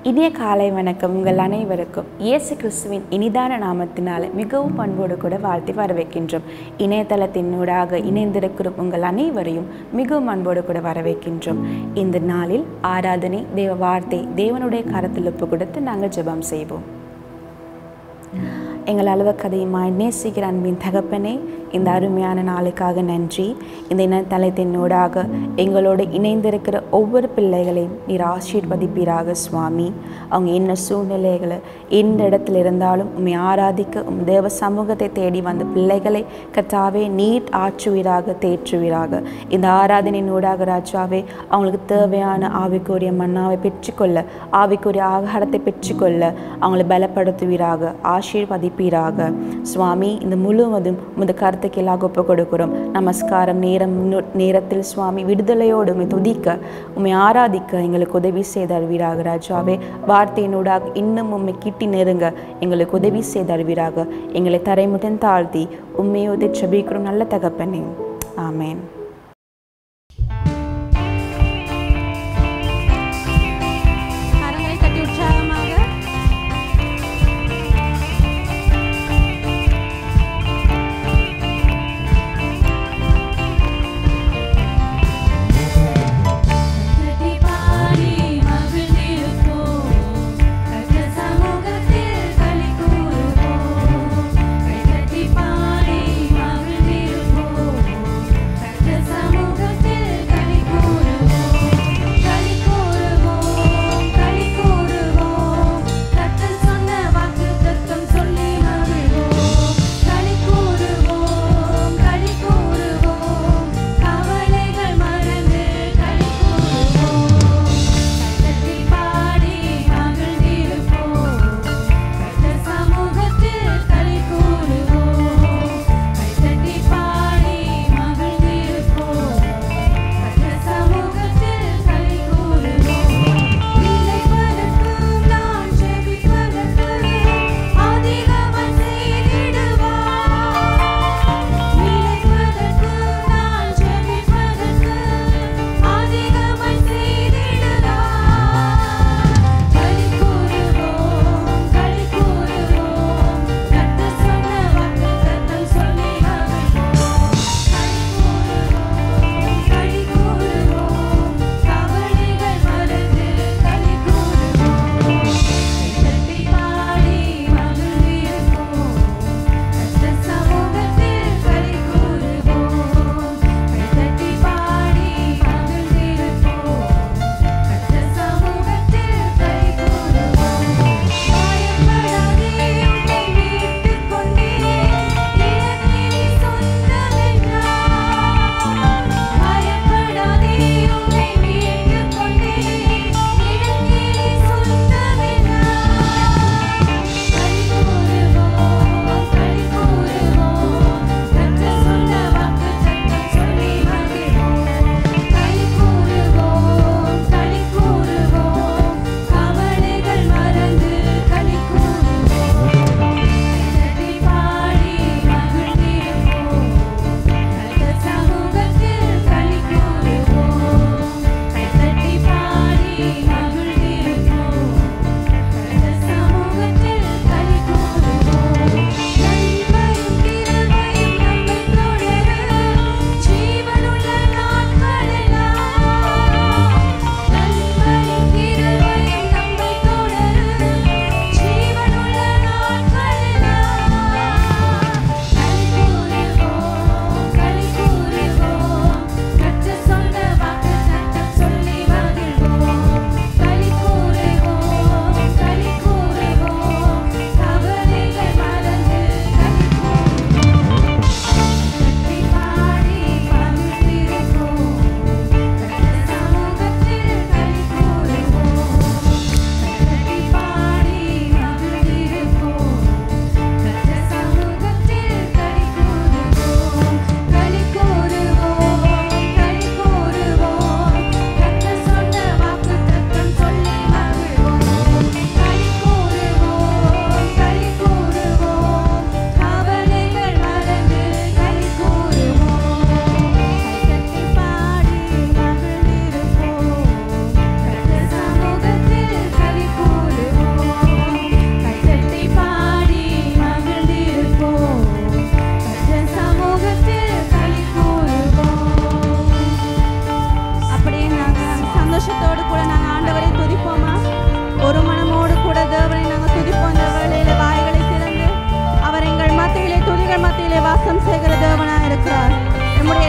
இனிய காலை வணக்கம் உங்கள் அனைவருக்கும் இயேசு கிறிஸ்துவின் இனிதான நாமத்தினால மிகவும் பண்போடு கூட வாழ்த்தி வரவேற்கின்றோம் இணையதளத்தினூடாக இணைந்திருக்கிற உங்கள் அனைவரையும் மிகவும் அன்போடு கூட வரவேற்கின்றோம் இந்த நாளில் ஆராதனை தேவ வார்த்தை தேவனுடைய கரத்தில் ஒப்பு கொடுத்து நாங்கள் ஜெபம் செய்வோம் எங்கள் அளவுக்கதையுமாய் நேசிக்கிற அன்பின் தகப்பனே இந்த அருமையான நாளுக்காக நன்றி இந்த இனத்தளத்தினூடாக எங்களோடு இணைந்திருக்கிற ஒவ்வொரு பிள்ளைகளையும் நீர் ஆசீர்வதிப்பீராக சுவாமி அவங்க என்ன சூழ்நிலைகளை எந்த இடத்துல இருந்தாலும் உண்மை ஆராதிக்க உம் தேவ சமூகத்தை தேடி வந்த பிள்ளைகளை கத்தாவே நீர் ஆற்றுவீராக தேற்றுவீராக இந்த ஆராதனையினூடாக ராஜாவே அவங்களுக்கு தேவையான ஆவிக்குரிய மன்னாவை பெற்றுக்கொள்ள ஆவிக்குரிய ஆகாரத்தை பெற்றுக்கொள்ள அவங்களை பலப்படுத்துவீராக ஆசீர்வதிப்பீராக சுவாமி இந்த முழுவதும் உமது கருத்துக்கு எல்லாம் ஒப்பு கொடுக்கிறோம் நமஸ்காரம் நேரம் நு- நேரத்தில் சுவாமி விடுதலையோடு உம்மை துதிக்க உம்மை ஆராதிக்க எங்களுக்கு உதவி செய்தருவீராக ராஜாவே வார்த்தையினூடாக இன்னும் உம்மை கிட்டி நெருங்க எங்களுக்கு உதவி செய்தருவீராக எங்களை தரைமுடன் தாழ்த்தி உண்மையோடு செபிக்கிறோம் நல்ல தகப்பனே ஆமென் கரங்களை தட்டி உற்சாகமாக கட்டி பாடி மகிழ்ந்திருப்போம் கர்த்த சமூகத்தில் களி கூறுவோம் கட்டி பாடி மகிழ்ந்திருப்போம் கர்த்த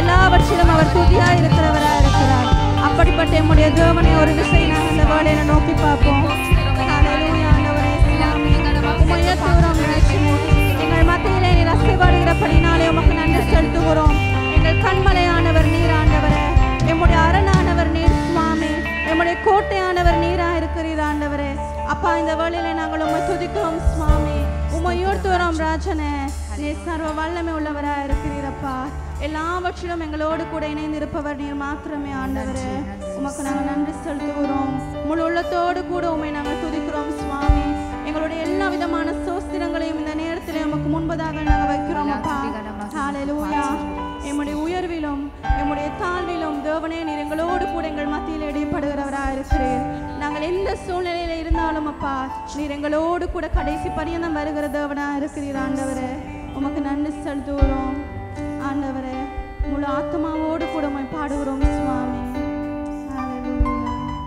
எல்லாவற்றிலும் அவர் துதியாய் இருக்கிறவராய் இருக்கிறார் அப்படிப்பட்ட எம்முடைய தேவனை ஒரு விசை நாங்கள் இந்த வேலையில நோக்கி பார்ப்போம் ஹalleluya, ஆண்டவரே, சுவாமி. உம்மை உயர்த்துகிறோம், இயேசுவே. எங்கள் மத்தியிலே நீர் அசைபாடுகிறபடினாலே உமக்கு நன்றி செலுத்துகிறோம் எங்கள் கண்மலையானவர் நீர் ஆண்டவரே எம்முடைய அரணானவர் நீர் சுவாமி எம்முடைய கோட்டையானவர் நீரா இருக்கிறீர் ஆண்டவரே அப்பா இந்த வேளையில நாங்கள் உம்மை துதிக்கிறோம் சுவாமி உம்மை உயர்த்துகிறோம் ராஜனே நீர் சர்வ வல்லமை உள்ளவரா இருக்கிறீரப்பா எல்லாவற்றிலும் எங்களோடு கூட இணைந்து இருப்பவர் நீர் மாத்திரமே ஆண்டவரே உமக்கு நாங்கள் நன்றி செலுத்துகிறோம் முழு உள்ளத்தோடு கூட உம்மை நாங்கள் துதிக்கிறோம் சுவாமி எங்களுடைய எல்லா விதமான சோஸ்திரங்களையும் இந்த நேரத்தில் உமக்கு முன்பதாக நாங்கள் வைக்கிறோம் அப்பா ஹalleluya எம்முடைய உயர்விலும் எம்முடைய தாழ்விலும் தேவனே நீர் எங்களோடு கூட எங்கள் மத்தியில் இடைப்படுகிறவராக இருக்கிறீர் நாங்கள் எந்த சூழ்நிலையில இருந்தாலும் அப்பா நீர் எங்களோடு கூட கடைசி பரியந்தம் வருகிற தேவனாக இருக்கிறீர் ஆண்டவரே உமக்கு நன்றி செலுத்துகிறோம் ஆண்டவரே முழு ஆத்மாவோடு கூட உம்மை பாடுகிறோம் சுவாமி ஹalleluya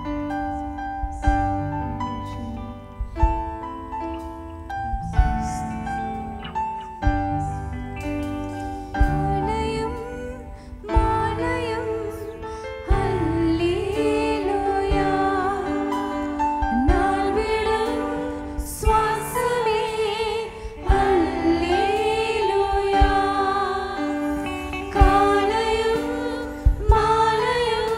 மாலையும் மாலையும் அல்லேலூயா நாள்விடும் சுவாசமே அல்லேலூயா காலையும் மாலையும்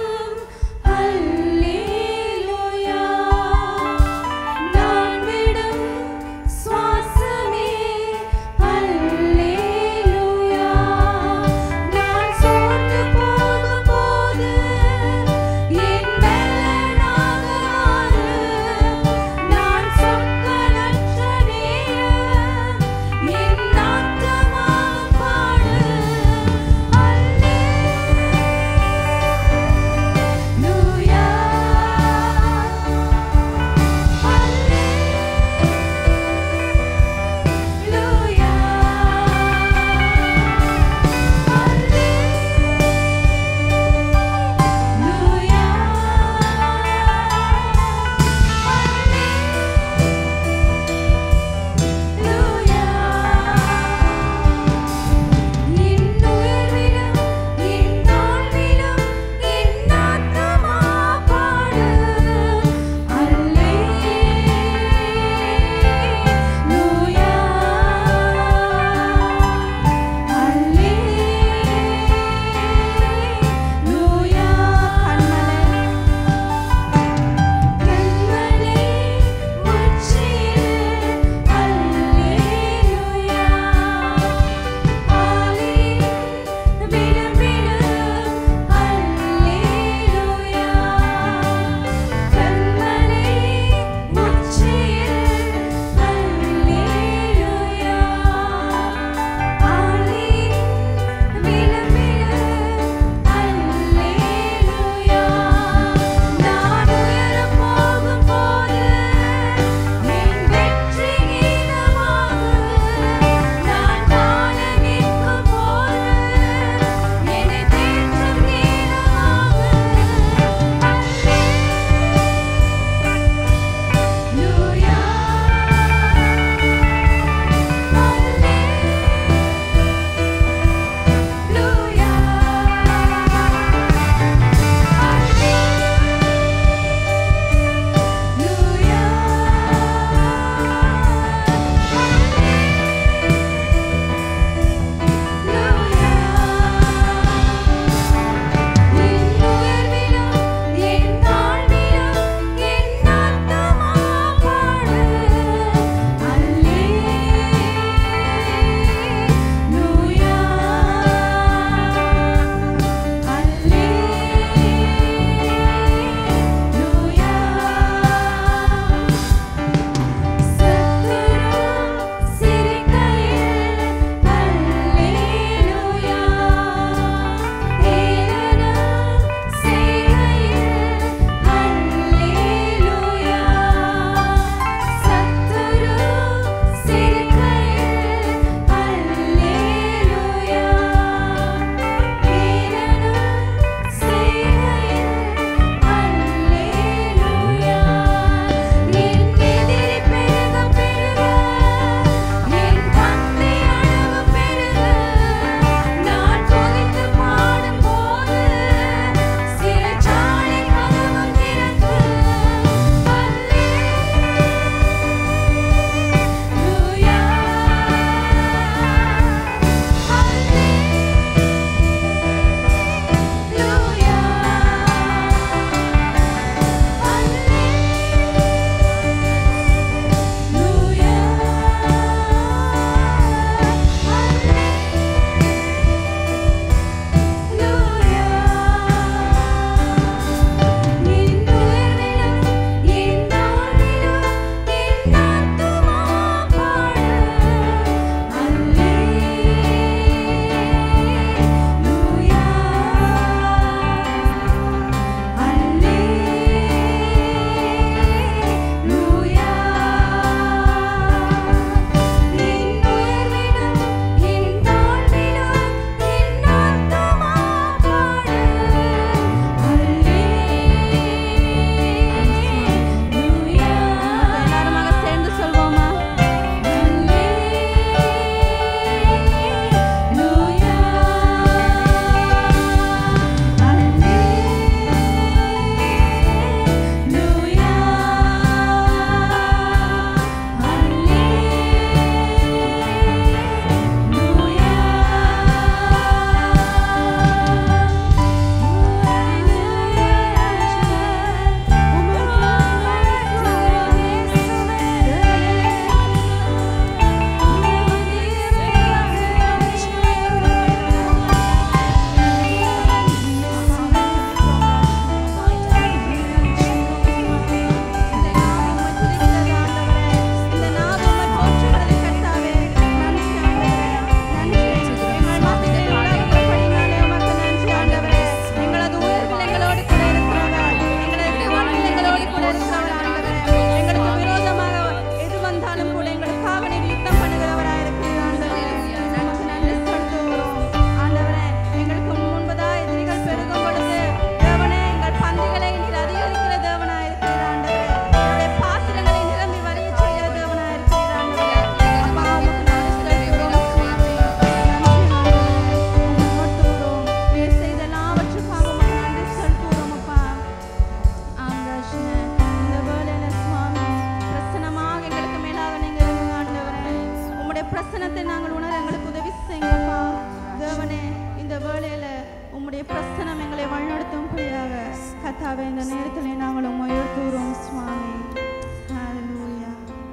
கத்தாவே இந்த நேரத்திலே நாங்கள் உம்மை உயர்த்துகிறோம் சுவாமி ஹalleluya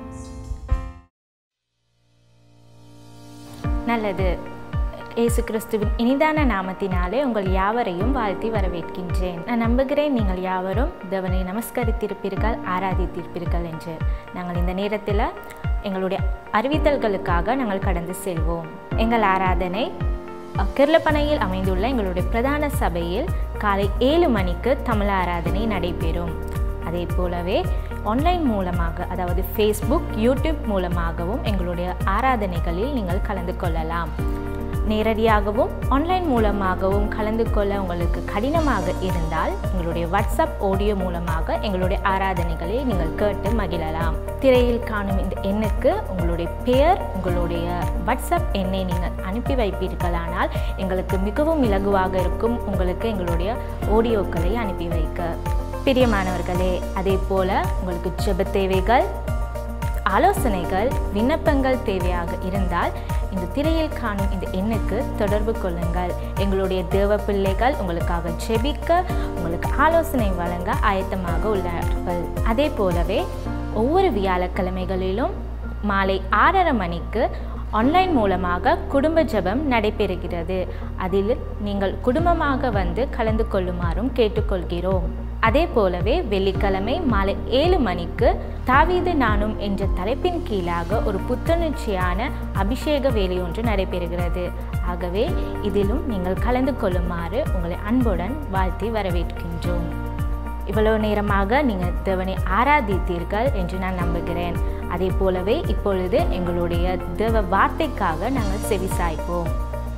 நல்லது இயேசு கிறிஸ்துவின் இனிதான நாமத்தினாலே உங்கள் யாவரையும் வாழ்த்தி வரவேற்கின்றேன் நான் நம்புகிறேன் நீங்கள் யாவரும் தேவனை நமஸ்கரித்திருப்பீர்கள் ஆராதித்திருப்பீர்கள் என்று நாங்கள் இந்த நேரத்தில் எங்களுடைய அறிவித்தல்களுக்காக நாங்கள் கடந்து செல்வோம் எங்கள் ஆராதனை அஹ், கிர்லப்பனையில் அமைந்துள்ள எங்களுடைய பிரதான சபையில் காலை ஏழு மணிக்கு தமிழ் ஆராதனை நடைபெறும் அதே போலவே ஆன்லைன் மூலமாக அதாவது ஃபேஸ்புக் யூடியூப் மூலமாகவும் எங்களுடைய ஆராதனைகளில் நீங்கள் கலந்து கொள்ளலாம் நேரடியாகவும் ஆன்லைன் மூலமாகவும் கலந்து கொள்ள உங்களுக்கு கடினமாக இருந்தால் எங்களுடைய வாட்ஸ்அப் ஆடியோ மூலமாக எங்களுடைய ஆராதனைகளை நீங்கள் கேட்டு மகிழலாம் திரையில் காணும் இந்த எண்ணுக்கு உங்களுடைய பெயர் உங்களுடைய வாட்ஸ்அப் எண்ணை நீங்கள் அனுப்பி வைப்பீர்களானால் எங்களுக்கு மிகவும் இலகுவாக இருக்கும் உங்களுக்கு எங்களுடைய ஆடியோக்களை அனுப்பி வைக்க பிரியமானவர்களே அதே போல உங்களுக்கு ஜெப தேவைகள் ஆலோசனைகள் விண்ணப்பங்கள் தேவையாக இருந்தால் இந்த திரையில் காணும் இந்த எண்ணுக்கு தொடர்பு கொள்ளுங்கள் எங்களுடைய தேவ பிள்ளைகள் உங்களுக்காக ஜெபிக்க உங்களுக்கு ஆலோசனை வழங்க ஆயத்தமாக உள்ளார்கள் அதே போலவே ஒவ்வொரு வியாழக்கிழமைகளிலும் மாலை ஆறரை மணிக்கு ஆன்லைன் மூலமாக குடும்ப ஜெபம் நடைபெறுகிறது அதில் நீங்கள் குடும்பமாக வந்து கலந்து கொள்ளுமாறும் கேட்டுக்கொள்கிறோம் அதே போலவே வெள்ளிக்கிழமை மாலை ஏழு மணிக்கு தாவீது நானும் என்ற தலைப்பின் கீழாக ஒரு புத்துணர்ச்சியான அபிஷேக வேலை ஒன்று நடைபெறுகிறது ஆகவே இதிலும் நீங்கள் கலந்து கொள்ளுமாறு உங்களை அன்புடன் வாழ்த்தி வரவேற்கின்றோம் இவ்வளவு நேரமாக நீங்கள் தேவனை ஆராதித்தீர்கள் என்று நான் நம்புகிறேன் அதே போலவே இப்பொழுது எங்களுடைய தேவ வார்த்தைக்காக நாங்கள் செவிசாய்ப்போம்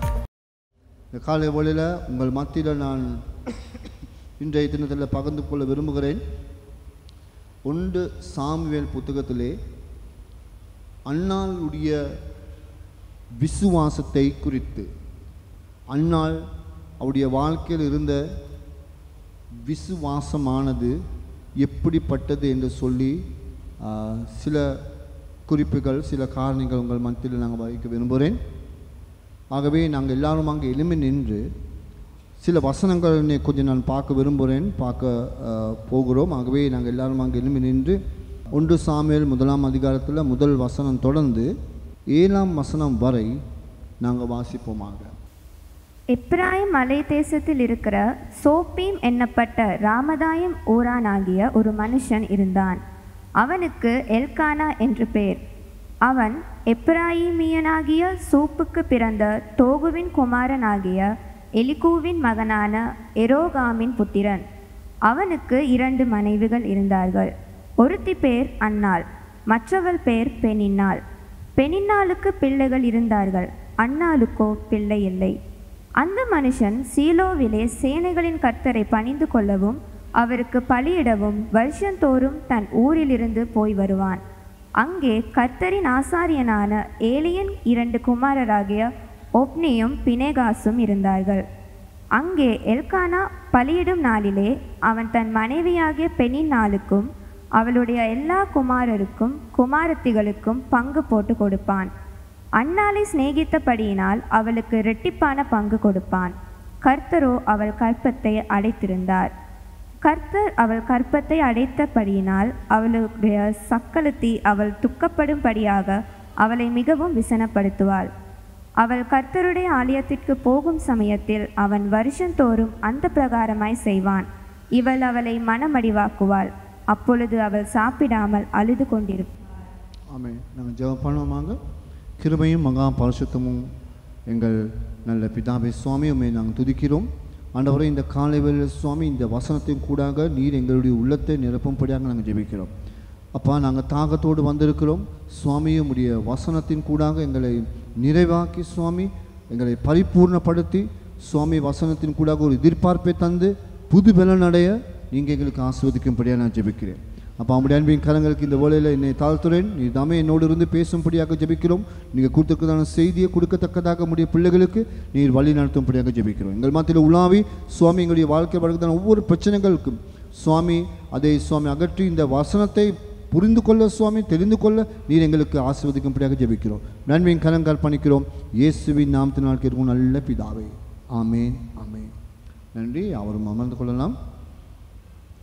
இந்த காலை வேளையில் உங்கள் மத்தியில் நான் இன்றைய தினத்தில் பகிர்ந்து கொள்ள விரும்புகிறேன் ஒன்று சாமுவேல் புத்தகத்திலே அன்னாளுடைய விசுவாசத்தை குறித்து அன்னாள் அவருடைய வாழ்க்கையில் இருந்த விசுவாசமானது எப்படிப்பட்டது என்று சொல்லி ஆ, சில குறிப்புகள் சில காரணங்கள் உங்கள் மத்தியில் நாங்கள் வைக்க விரும்புகிறேன் ஆகவே நாங்கள் எல்லாரும் அங்கே எளிமை நின்று சில வசனங்களை கொஞ்சம் நான் பார்க்க விரும்புகிறேன் பார்க்க அஹ், போகிறோம் ஆகவே நாங்கள் எல்லாரும் அங்கே எளிமை நின்று ஒன்று சாமியல் முதலாம் அதிகாரத்தில் முதல் வசனம் தொடர்ந்து ஏழாம் வசனம் வரை நாங்கள் வாசிப்போமாக எப்ராயிம் மலை தேசத்தில் இருக்கிற சோப்பீம் என்னப்பட்ட ராமதாயம் ஊரானாகிய ஒரு மனுஷன் இருந்தான் அவனுக்கு எல்கானா என்று பேர் அவன் எப்ராயிமியனாகிய சூப்புக்கு பிறந்த தோகுவின் குமாரனாகிய எலிகூவின் மகனான எரோகாமின் புத்திரன் அவனுக்கு இரண்டு மனைவிகள் இருந்தார்கள் ஒருத்தி பேர் அன்னாள் மற்றவள் பேர் பெனின்னாள் பெனின்னாளுக்கு பிள்ளைகள் இருந்தார்கள் அன்னாளுக்கோ பிள்ளை இல்லை அந்த மனுஷன் சீலோவிலே சேனைகளின் கர்த்தரை பணிந்து கொள்ளவும் அவருக்கு பலியிடவும் வருஷந்தோறும் தன் ஊரிலிருந்து போய் வருவான் அங்கே கர்த்தரின் ஆசாரியனான ஏலியன் இரண்டு குமாரராகிய ஒப்னியும் பினேகாசும் இருந்தார்கள் அங்கே எல்கானா பலியிடும் நாளிலே அவன் தன் மனைவியாகிய பெண்ணின் நாளுக்கும் அவளுடைய எல்லா குமாரருக்கும் குமாரத்திகளுக்கும் பங்கு போட்டு கொடுப்பான் அன்னாளை சிநேகித்தபடியினால் அவளுக்கு இரட்டிப்பான பங்கு கொடுப்பான் கர்த்தரோ அவள் கற்பத்தை அடைத்திருந்தார் கர்த்தர் அவள் கற்பத்தை அடைத்தபடியினால் அவளுடைய சக்களத்தி அவள் துக்கப்படும்படியாக அவளை மிகவும் விசனப்படுத்துவாள் அவள் கர்த்தருடைய ஆலயத்திற்கு போகும் சமயத்தில் அவன் வருஷந்தோறும் அந்த பிரகாரமாய் செய்வான் இவள் அவளை மனமடிவாக்குவாள் அப்பொழுது அவள் சாப்பிடாமல் அழுது கொண்டிருப்பாள் ஆமே நாங்கள் ஜெபம் பண்ணுவோமாங்க கிருபையும் மகா பரிசுத்தமும் எங்கள் நல்ல பிதாபே சுவாமி உண்மை நாங்கள் துதிக்கிறோம் ஆண்டவரே இந்த காலை வேளையில் சுவாமி இந்த வசனத்தின் கூடாக நீர் எங்களுடைய உள்ளத்தை நிரப்பும்படியாக நாங்கள் ஜெபிக்கிறோம் அப்பா நாங்கள் தாகத்தோடு வந்திருக்கிறோம் சுவாமியும் உடைய வசனத்தின் கூடாக எங்களை நிறைவாக்கி சுவாமி எங்களை பரிபூர்ணப்படுத்தி சுவாமி வசனத்தின் கூடாக ஒரு எதிர்பார்ப்பை தந்து புது பலன் அடைய நீங்கள் எங்களுக்கு ஆஸ்வதிக்கும்படியாக நான் ஜெபிக்கிறேன் அப்போ அவருடைய அன்பின் கரங்களுக்கு இந்த வேளையில் என்னை தாழ்த்துறேன் நீ தாமே என்னோடு இருந்து பேசும்படியாக ஜெபிக்கிறோம் நீங்கள் கொடுத்துருக்கதான செய்தியை கொடுக்கத்தக்கதாக உடைய பிள்ளைகளுக்கு நீர் வழி நடத்தும்படியாக ஜெபிக்கிறோம் எங்கள் மத்தியில் உலாவி சுவாமி எங்களுடைய வாழ்க்கை வழக்கத்தான ஒவ்வொரு பிரச்சனைகளுக்கும் சுவாமி அதை சுவாமி அகற்றி இந்த வசனத்தை புரிந்து கொள்ள சுவாமி தெரிந்து கொள்ள நீர் எங்களுக்கு ஆசீர்வதிக்கும்படியாக ஜெபிக்கிறோம் நன்மையின் கரங்கள் பணிக்கிறோம் இயேசுவின் நாமத்தினால் கேட்கும் நல்ல பிதாவே ஆமேன் ஆமேன் நன்றி அவரும் அமர்ந்து கொள்ளலாம்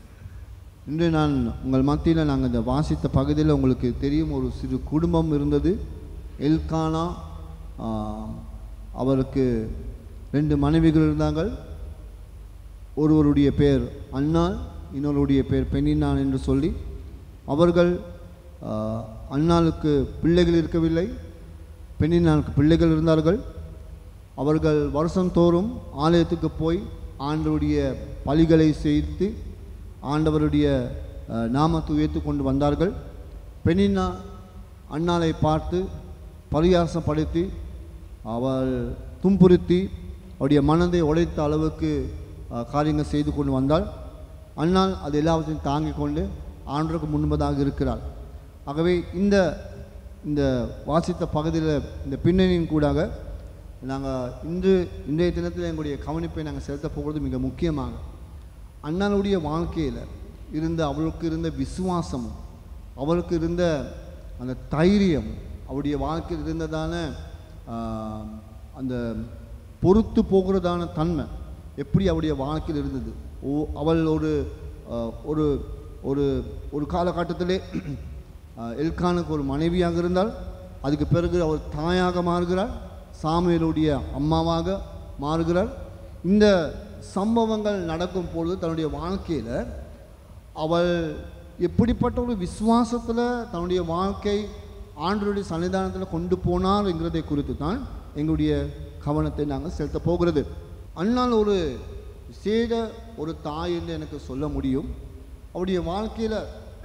இன்று நான் உங்கள் மத்தியில் நாங்கள் இந்த வாசித்த பகுதியில் உங்களுக்கு தெரியும் ஒரு சிறு குடும்பம் இருந்தது எல்கானா ஆ, அவருக்கு ரெண்டு மனைவிகள் இருந்தார்கள் ஒருவருடைய பேர் அன்னாள் இன்னொருடைய பேர் பெண்ணினான் என்று சொல்லி அவர்கள் ஆ, அன்னாளுக்கு பிள்ளைகள் இருக்கவில்லை பெண்ணினாளுக்கு பிள்ளைகள் இருந்தார்கள் அவர்கள் வருஷந்தோறும் ஆலயத்துக்கு போய் ஆண்டவருடைய பலிகளை செய்து ஆண்டவருடைய அஹ், நாமத்தை உயர்த்தி கொண்டு வந்தார்கள் பெண்ணினா அன்னாளை பார்த்து பரியாசப்படுத்தி அவள் துன்புறுத்தி அவருடைய மனதை உடைத்த அளவுக்கு அஹ், காரியங்கள் செய்து கொண்டு வந்தாள் அன்னாள் அது எல்லாவற்றையும் தாங்கிக் கொண்டு ஆண்டருக்கு முன்பதாக இருக்கிறாள் ஆகவே இந்த இந்த வாசித்த பகுதியில் இந்த பின்னணியின் கூடாக நாங்கள் இன்று இன்றைய தினத்தில் எங்களுடைய கவனிப்பை நாங்கள் செலுத்த போகிறது மிக முக்கியமாக அண்ணனுடைய வாழ்க்கையில் இருந்த அவளுக்கு இருந்த விசுவாசமும் அவளுக்கு இருந்த அந்த தைரியம் அவருடைய வாழ்க்கையில் இருந்ததான ஆஹ், அந்த பொறுத்து போகிறதான தன்மை எப்படி அவருடைய வாழ்க்கையில் இருந்தது ஓ அவள் ஒரு ஆஹ், ஒரு ஒரு ஒரு காலகட்டத்திலே ஆஹ், எல்கானுக்கு ஒரு மனைவியாக இருந்தால் அதுக்கு பிறகு அவள் தாயாக மாறுகிறாள் சாமுவேலுடைய அம்மாவாக மாறுகிறாள் இந்த சம்பவங்கள் நடக்கும் பொழுது தன்னுடைய வாழ்க்கையில் அவள் எப்படிப்பட்ட ஒரு விசுவாசத்தில் தன்னுடைய வாழ்க்கை ஆண்டவருடைய சன்னிதானத்தில் கொண்டு போனார் என்கிறதை குறித்து தான் எங்களுடைய கவனத்தை நாங்கள் செலுத்த போகிறது அண்ணால் ஒரு சேத ஒரு தாய் என்று எனக்கு சொல்ல முடியும் அவருடைய வாழ்க்கையில்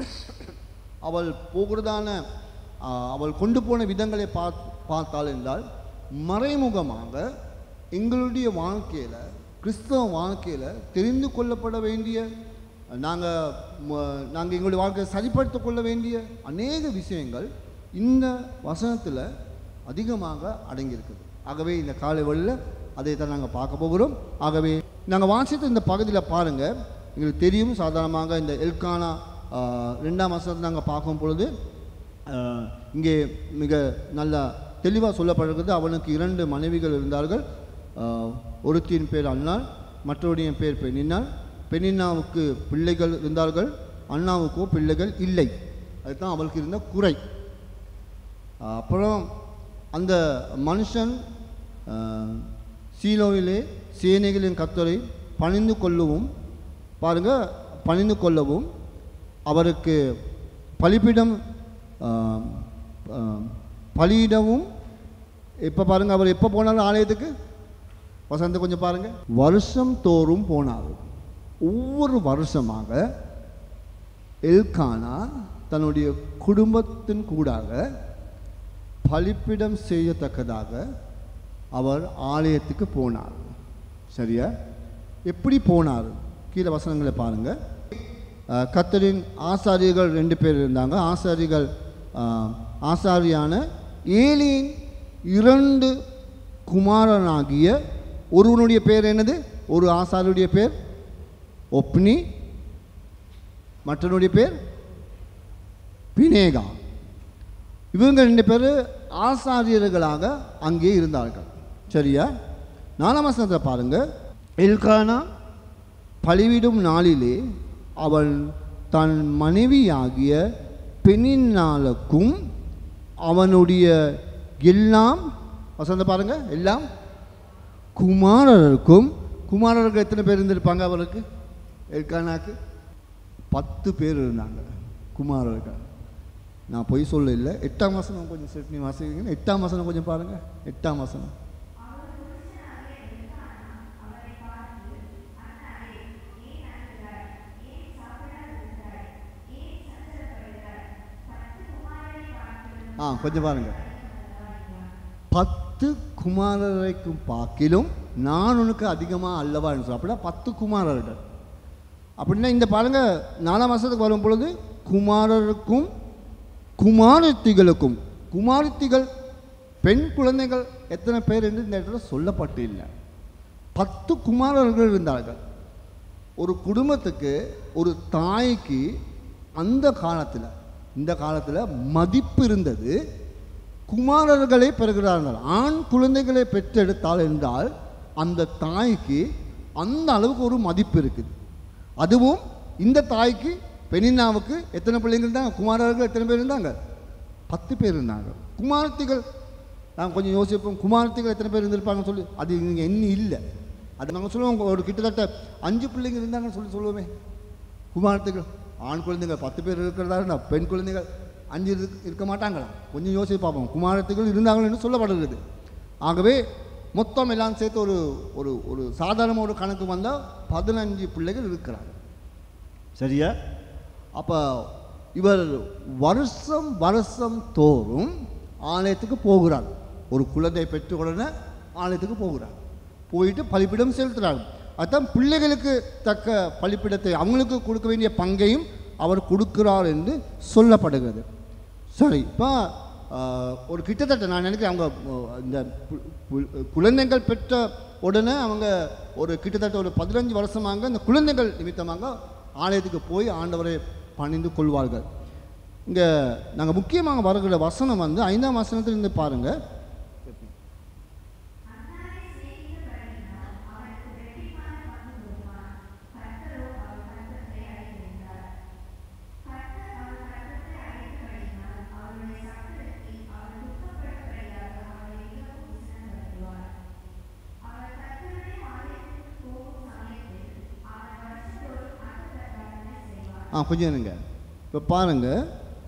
அவள் போகிறதான ஆ, அவள் கொண்டு போன விதங்களை பார்த் பார்த்தாள் என்றால் மறைமுகமாக எங்களுடைய வாழ்க்கையில் கிறிஸ்தவ வாழ்க்கையில் தெரிந்து கொள்ளப்பட வேண்டிய நாங்கள் நாங்கள் எங்களுடைய வாழ்க்கையை சரிப்படுத்திக் கொள்ள வேண்டிய அநேக விஷயங்கள் இந்த வசனத்தில் அதிகமாக அடங்கியிருக்குது ஆகவே இந்த காலை வழியில் அதை தான் நாங்கள் பார்க்க போகிறோம் ஆகவே நாங்கள் வாசித்த இந்த பகுதியில் பாருங்கள் எங்களுக்கு தெரியும் சாதாரணமாக இந்த எல்கானா ஆஹ், ரெண்டாம் வசனத்தை நாங்கள் பார்க்கும் பொழுது ஆஹ், இங்கே மிக நல்லா தெளிவாக சொல்லப்படுகிறது அவனுக்கு இரண்டு மனைவிகள் இருந்தார்கள் ஆஹ், ஒருத்தியின் பேர் அண்ணாள் மற்றவருடைய பேர் பெண்ணினாள் பெண்ணினாவுக்கு பிள்ளைகள் இருந்தார்கள் அண்ணாவுக்கோ பிள்ளைகள் இல்லை அதுதான் அவளுக்கு இருந்த குறை ஆஹ், அப்புறம் அந்த மனுஷன் ஆஹ், சீலோவிலே சேனைகளின் கத்தரை பணிந்து கொள்ளவும் பாருங்க பணிந்து கொள்ளவும் அவருக்கு பலிப்பிடம் ஆஹ், ஆஹ், பலியிடவும் இப்போ பாருங்க அவர் எப்போ போனாலும் ஆலயத்துக்கு வசந்த கொஞ்சம் பாருங்க வருஷம் தோறும் போனார் ஒவ்வொரு வருஷமாக எல்கானா தன்னுடைய குடும்பத்தின் கூடாக பலிப்பிடம் செய்யத்தக்கதாக அவர் ஆலயத்துக்கு போனார் சரியா எப்படி போனார் கீழே வசனங்களை பாருங்க அஹ், கர்த்தரின் ஆசாரியர்கள் ரெண்டு பேர் இருந்தாங்க ஆசாரிகள் அஹ், ஆசாரியான ஏலியின் இரண்டு குமாரனாகிய ஒருவனுடைய பேர் என்னது ஒரு ஆசாரியுடைய பேர் ஒப்னி மற்றவனுடைய பேர் பினேகா இவங்க ரெண்டு பேர் ஆசாரியர்களாக அங்கே இருந்தார்கள் சரியா நாலாம் வசனத்தை பாருங்க எல்கானா பழிவிடும் நாளிலே அவன் தன் மனைவியாகிய பெண்ணினாலுக்கும் அவனுடைய எல்லாம் வசந்த பாருங்க எல்லாம் குமாரருக்கும் குமாரருக்கு எத்தனை பேர் இருந்திருப்பாங்க அவருக்கு எல்கானாக்கு பத்து பேர் இருந்தாங்க குமாரர்கள் நான் பொய் சொல்ல இல்லை எட்டாம் வசனம் கொஞ்சம் செட்னி வாசிக்கிறீங்க எட்டாம் வசனம் கொஞ்சம் பாருங்க எட்டாம் வசனம் ஆ கொஞ்சம் பாருங்க பத்து குமாரரைக்கும் பார்க்கிலும் நான் உனக்கு அதிகமாக அல்லவான்னு சொல்ல அப்படின்னா பத்து குமாரர்கள் அப்படின்னா இந்த பாருங்க நாலாம் மாதத்துக்கு வரும் பொழுது குமாரருக்கும் குமாரத்திகளுக்கும் குமாரத்திகள் பெண் குழந்தைகள் எத்தனை பேர் என்று இந்த இடத்துல சொல்லப்பட்டு இல்லை பத்து குமாரர்கள் இருந்தார்கள் ஒரு குடும்பத்துக்கு ஒரு தாய்க்கு அந்த காலத்தில் இந்த காலத்தில் மதிப்பு இருந்தது குமாரர்களை பெறுகிறார்கள் ஆண் குழந்தைகளை பெற்றெடுத்தால் என்றால் அந்த தாய்க்கு அந்த அளவுக்கு ஒரு மதிப்பு இருக்குது அதுவும் இந்த தாய்க்கு பெனின்னாவுக்கு எத்தனை பிள்ளைங்க இருந்தாங்க குமாரர்கள் எத்தனை பேர் இருந்தாங்க பத்து பேர் இருந்தாங்க குமாரத்திகள் நாங்கள் கொஞ்சம் யோசிப்போம் குமாரத்திகள் எத்தனை பேர் இருந்திருப்பாங்கன்னு சொல்லி அது இங்கே எண்ணி இல்லை அது நாங்கள் சொல்லுவோம் ஒரு கிட்டத்தட்ட அஞ்சு பிள்ளைங்க இருந்தாங்கன்னு சொல்லி சொல்லுவோமே குமாரத்திகள் ஆண் குழந்தைங்க பத்து பேர் இருக்கிறதா இருந்தால் பெண் குழந்தைகள் அஞ்சு இருக்கு- இருக்க மாட்டாங்களா கொஞ்சம் யோசிச்சு பார்ப்போம் குமாரத்திகள் இருந்தாங்கன்னு சொல்லப்படுகிறது ஆகவே மொத்தம் எல்லாம் சேர்த்து ஒரு ஒரு ஒரு சாதாரண ஒரு கணக்கு வந்தால் பதினஞ்சு பிள்ளைகள் இருக்கிறாங்க சரியா அப்போ இவர் வருஷம் வருஷம் தோறும் ஆலயத்துக்கு போகிறார் ஒரு குழந்தை பெற்ற உடனே ஆலயத்துக்கு போகிறார் போயிட்டு பலிப்பிடம் செலுத்துகிறார் அதான் பிள்ளைகளுக்கு தக்க பலிப்பிடத்தை அவங்களுக்கு கொடுக்க வேண்டிய பங்கையும் அவர் கொடுக்கிறார் என்று சொல்லப்படுகிறது சரி இப்போ ஒரு கிட்டத்தட்ட நான் நினைக்கிறேன் அவங்க அஹ், இந்த பு- பு- குழந்தைகள் பெற்ற உடனே அவங்க ஒரு கிட்டத்தட்ட ஒரு பதினஞ்சு வருஷமாக இந்த குழந்தைகள் நிமித்தமாக ஆலயத்துக்கு போய் ஆண்டவரை பணிந்து கொள்வார்கள் இங்கே நாங்கள் முக்கியமாக வருகிற வசனம் வந்து ஐந்தாம் வசனத்திலிருந்து பாருங்கள் ஆ கொஞ்சம் இருங்க இப்போ பாருங்கள்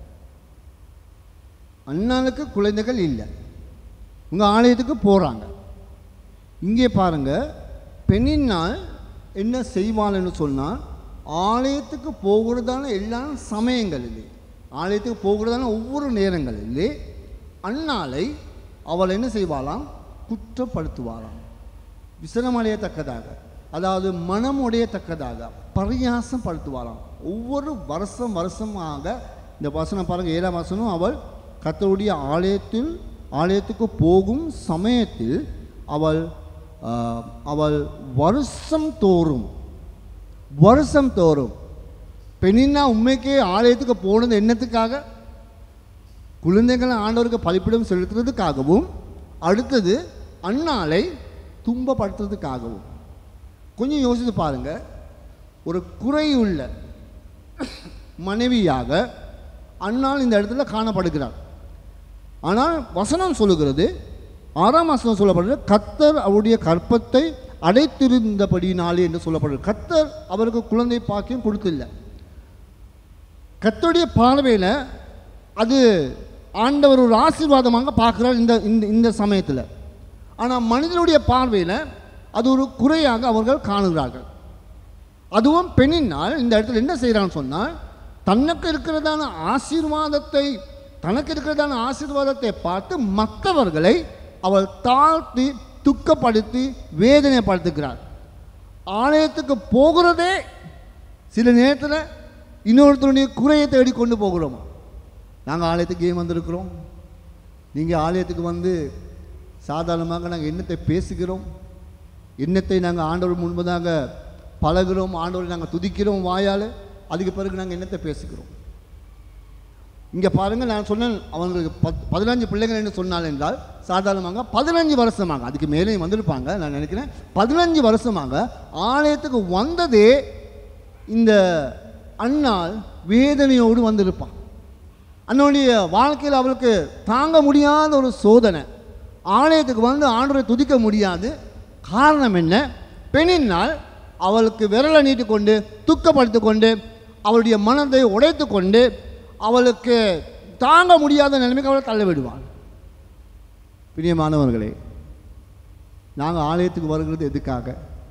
அண்ணனுக்கு குழந்தைகள் இல்லை உங்கள் ஆலயத்துக்கு போகிறாங்க இங்கே பாருங்கள் பெண்ணினால் என்ன செய்வாள்னு சொன்னால் ஆலயத்துக்கு போகிறதான எல்லா சமயங்களிலே ஆலயத்துக்கு போகிறதான ஒவ்வொரு நேரங்களிலே அண்ணாலை அவள் என்ன செய்வாளாம் குற்றப்படுத்துவாளாம் விசனமடையத்தக்கதாக அதாவது மனமுடையத்தக்கதாக பரியாசப்படுத்துவாராம் ஒவ்வொரு வருஷம் வருஷமாக இந்த வசனம் பாருங்கள் ஏழாம் வசனம் அவள் கர்த்தருடைய ஆலயத்தில் ஆலயத்துக்கு போகும் சமயத்தில் அவள் ஆஹ், அவள் வருஷம் தோறும் வருஷம் தோறும் பெண்ணினா உண்மைக்கே ஆலயத்துக்கு போனது என்னத்துக்காக குழந்தைகளை ஆண்டவருக்கு பலிப்பிடம் செலுத்துறதுக்காகவும் அடுத்தது அண்ணாலை துன்பப்படுத்துறதுக்காகவும் கொஞ்சம் யோசித்து பாருங்க ஒரு குறையுள்ள மனைவியாக அண்ணால் இந்த இடத்துல காணப்படுகிறார் ஆனால் வசனம் சொல்லுகிறது ஆறாம் வசனம் சொல்லப்படுகிறது கத்தர் அவருடைய கற்பத்தை அடைத்திருந்தபடினாலே என்று சொல்லப்படுகிறது கத்தர் அவருக்கு குழந்தை பாக்கியம் கொடுத்தில்லை கர்த்தருடைய பார்வையில் அது ஆண்டவர் ஒரு ஆசீர்வாதமாக பார்க்குறார் இந்த இந்த இந்த சமயத்தில் ஆனால் மனிதனுடைய பார்வையில் அது ஒரு குறையாக அவர்கள் காணுகிறார்கள் அதுவும் பெண்ணினால் இந்த இடத்துல என்ன செய்கிறான்னு சொன்னால் தனக்கு இருக்கிறதான ஆசீர்வாதத்தை தனக்கு இருக்கிறதான ஆசீர்வாதத்தை பார்த்து மற்றவர்களை அவள் தாழ்த்தி துக்கப்படுத்தி வேதனைப்படுத்துகிறார் ஆலயத்துக்கு போகிறதே சில நேரத்தில் இன்னொருத்தருடைய குறையை தேடி கொண்டு போகிறோம் நாங்கள் ஆலயத்துக்கு ஏன் வந்திருக்கிறோம் நீங்கள் ஆலயத்துக்கு வந்து சாதாரணமாக நாங்கள் என்னத்தை பேசுகிறோம் என்னத்தை நாங்கள் ஆண்டவர் முன்பதாக பழகுறோம் ஆண்டவரை நாங்கள் துதிக்கிறோம் வாயால் அதுக்கு பிறகு நாங்கள் என்னத்தை பேசுகிறோம் இங்கே பாருங்கள் நான் சொன்னேன் அவங்களுக்கு பத் பதினஞ்சு பிள்ளைகள் என்று சொன்னால் என்றால் சாதாரணமாக பதினஞ்சு வருஷமாக அதுக்கு மேலே வந்திருப்பாங்க நான் நினைக்கிறேன் பதினஞ்சு வருஷமாக ஆலயத்துக்கு வந்ததே இந்த அண்ணால் வேதனையோடு வந்திருப்பான் அண்ணனுடைய வாழ்க்கையில் அவளுக்கு தாங்க முடியாத ஒரு சோதனை ஆலயத்துக்கு வந்து ஆண்டவரை துதிக்க முடியாது காரணம் என்ன பெண்ணினால் அவளுக்கு விரலை நீட்டிக்கொண்டு துக்கப்படுத்தி கொண்டு அவளுடைய மனதை உடைத்து கொண்டு அவளுக்கு தாங்க முடியாத நிலைமைக்கு அவளை தள்ள விடுவாள் பிரியமானவர்களே நாங்கள் ஆலயத்துக்கு வருகிறது எதுக்காக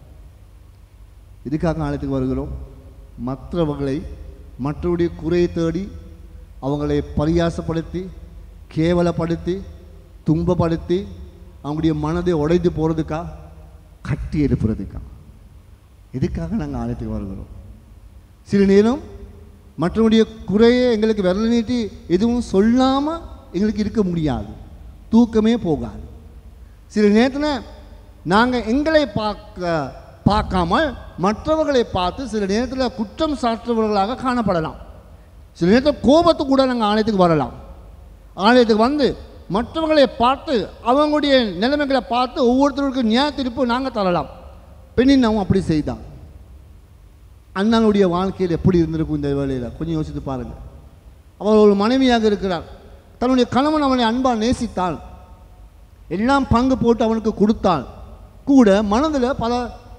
எதுக்காக ஆலயத்துக்கு வருகிறோம் மற்றவர்களை மற்றவருடைய குறையை தேடி அவங்களை பரியாசப்படுத்தி கேவலப்படுத்தி துன்பப்படுத்தி அவங்களுடைய மனதை உடைந்து போகிறதுக்கா கட்டி எழுப்புறதுக்கா எதுக்காக நாங்கள் ஆலயத்துக்கு வருகிறோம் சில நேரம் மற்றவருடைய குறையை எங்களுக்கு விரல் நீட்டி எதுவும் சொல்லாமல் எங்களுக்கு இருக்க முடியாது தூக்கமே போகாது சில நேரத்தில் நாங்கள் எங்களை பார்க்க பார்க்காமல் மற்றவர்களை பார்த்து சில நேரத்தில் குற்றம் சாற்றுபவர்களாக காணப்படலாம் சில நேரத்தில் கோபத்து கூட நாங்கள் ஆலயத்துக்கு வரலாம் ஆலயத்துக்கு வந்து மற்றவர்களை பார்த்து அவங்களுடைய நிலைமைகளை பார்த்து ஒவ்வொருத்தருக்கும் நியாய தீர்ப்பு நாங்கள் தரலாம் பெண்ணின் அவன் அப்படி செய்தான் அண்ணனுடைய வாழ்க்கையில் எப்படி இருந்திருக்கும் இந்த வேலையில் கொஞ்சம் யோசித்து பாருங்கள் அவர் ஒரு மனைவியாக இருக்கிறார் தன்னுடைய கணவன் அவனை அன்பால் நேசித்தாள் எல்லாம் பங்கு போட்டு அவனுக்கு கொடுத்தாள் கூட மனதில் பல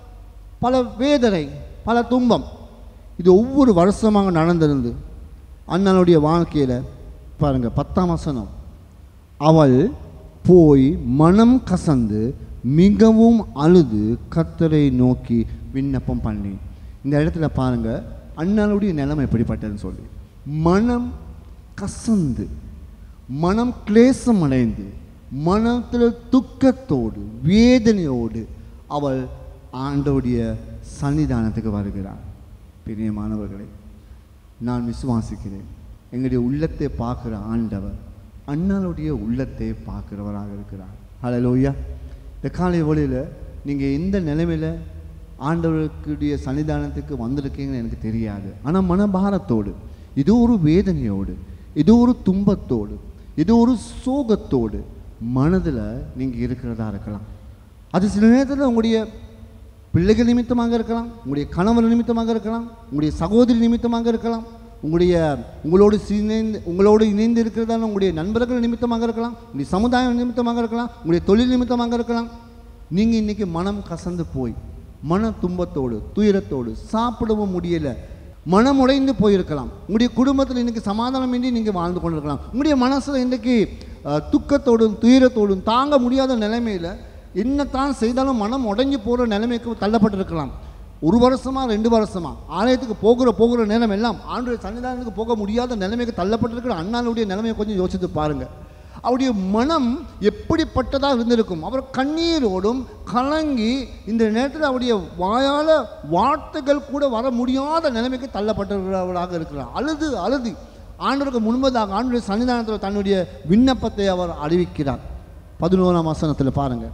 பல வேதனை பல துன்பம் இது ஒவ்வொரு வருஷமாக நடந்திருந்து அண்ணனுடைய வாழ்க்கையில் பாருங்க பத்தாம் வசனம் அவள் போய் மனம் கசந்து மிகவும் அழுது கத்தரை நோக்கி விண்ணப்பம் பண்ணி இந்த இடத்துல பாருங்க அண்ணனுடைய நிலைமை எப்படிப்பட்டதுன்னு சொல்லி மனம் கசந்து மனம் கிளேசம் அடைந்து மனத்தில் துக்கத்தோடு வேதனையோடு அவள் ஆண்டவுடைய சன்னிதானத்துக்கு வருகிறாள் பிரியமானவர்களே நான் விசுவாசிக்கிறேன் எங்களுடைய உள்ளத்தை பார்க்குற ஆண்டவர் அண்ணனுடைய உள்ளத்தை பார்க்குறவராக இருக்கிறார் ஹalleluya இந்த காலை வேளையில் நீங்கள் எந்த நிலைமையில் ஆண்டவருக்குடைய சன்னிதானத்துக்கு வந்திருக்கீங்கன்னு எனக்கு தெரியாது ஆனால் மனபாரத்தோடு இது ஒரு வேதனையோடு இது ஒரு துன்பத்தோடு இது ஒரு சோகத்தோடு மனதில் நீங்கள் இருக்கிறதா இருக்கலாம் அது சில நேரத்தில் உங்களுடைய பிள்ளைகள் நிமித்தமாக இருக்கலாம் உங்களுடைய கணவர் நிமித்தமாக இருக்கலாம் உங்களுடைய சகோதரி நிமித்தமாக இருக்கலாம் உங்களுடைய உங்களோடு இணைந்து உங்களோடு இணைந்து இருக்கிறதான உங்களுடைய நண்பர்கள் நிமித்தமாக இருக்கலாம் உங்களுடைய சமுதாயம் நிமித்தமாக இருக்கலாம் உங்களுடைய தொழில் நிமித்தமாக இருக்கலாம் நீங்கள் இன்றைக்கி மனம் கசந்து போய் மன துன்பத்தோடு துயரத்தோடு சாப்பிடவும் முடியலை மனம் உடைந்து போயிருக்கலாம் உங்களுடைய குடும்பத்தில் இன்றைக்கி சமாதானமின்றி நீங்கள் வாழ்ந்து கொண்டிருக்கலாம் உங்களுடைய மனசில் இன்றைக்கி அஹ், துக்கத்தோடும் துயரத்தோடும் தாங்க முடியாத நிலைமையில் என்னத்தான் செய்தாலும் மனம் உடைஞ்சு போகிற நிலைமைக்கு தள்ளப்பட்டிருக்கலாம் ஒரு வருஷமா ரெண்டு வருஷமா ஆலயத்துக்கு போகிற போகிற நேரம் எல்லாம் ஆண்டு சன்னிதானத்துக்கு போக முடியாத நிலைமைக்கு தள்ளப்பட்டிருக்கிற அண்ணாளுடைய நிலைமையை கொஞ்சம் யோசித்து பாருங்க அவருடைய மனம் எப்படிப்பட்டதாக இருந்திருக்கும் அவர் கண்ணீரோடும் கலங்கி இந்த நேரத்தில் அவருடைய வாயால வார்த்தைகள் கூட வர முடியாத நிலைமைக்கு தள்ளப்பட்டிருக்கிறவராக இருக்கிறார் அழுது அழுது ஆண்டவருக்கு முன்பதாக ஆண்டுடைய சன்னிதானத்தில் தன்னுடைய விண்ணப்பத்தை அவர் அறிவிக்கிறார் பதினோராம் வசனத்தில் பாருங்க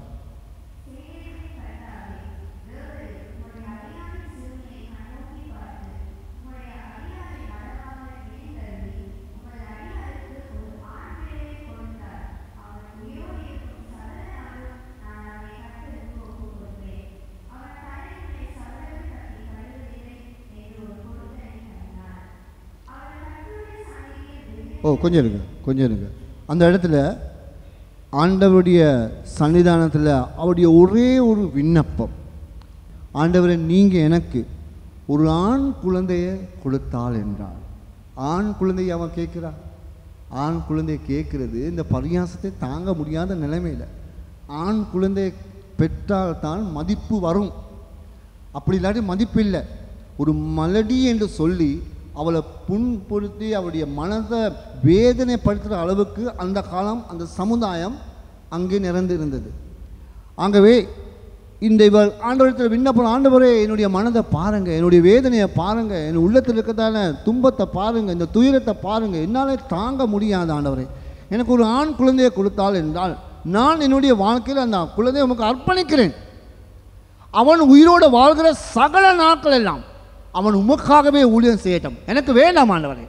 ஓ கொஞ்சம் இருங்க கொஞ்சம் இருங்க அந்த இடத்துல ஆண்டவருடைய சன்னிதானத்தில் அவருடைய ஒரே ஒரு விண்ணப்பம் ஆண்டவரை நீங்கள் எனக்கு ஒரு ஆண் குழந்தையை கொடுத்தாள் என்றார் ஆண் குழந்தையை அவன் கேட்குறான் ஆண் குழந்தையை கேட்குறது இந்த பரியாசத்தை தாங்க முடியாத நிலைமையில் ஆண் குழந்தையை பெற்றால்தான் மதிப்பு வரும் அப்படி இல்லாட்டி மதிப்பு இல்லை ஒரு மலடி என்று சொல்லி அவளை புண்படுத்தி அவளுடைய மனதை வேதனைப்படுத்துகிற அளவுக்கு அந்த காலம் அந்த சமுதாயம் அங்கே நிறைந்திருந்தது ஆகவே இந்த இவள் ஆண்டவரத்தில் விண்ணப்பம் ஆண்டவரே என்னுடைய மனதை பாருங்கள் என்னுடைய வேதனையை பாருங்கள் என் உள்ளத்தில் இருக்கிறதான துன்பத்தை பாருங்கள் இந்த துயரத்தை பாருங்கள் என்னாலே தாங்க முடியாது ஆண்டவரே எனக்கு ஒரு ஆண் குழந்தையை கொடுத்தால் என்றால் நான் என்னுடைய வாழ்க்கையில் அந்த குழந்தையை உமக்கு அர்ப்பணிக்கிறேன் அவன் உயிரோடு வாழ்கிற சகல நாட்கள் எல்லாம் அவன் உமக்காகவே ஊழியம் செய்யட்டும் எனக்கு வேண்டாம் ஆண்டவரே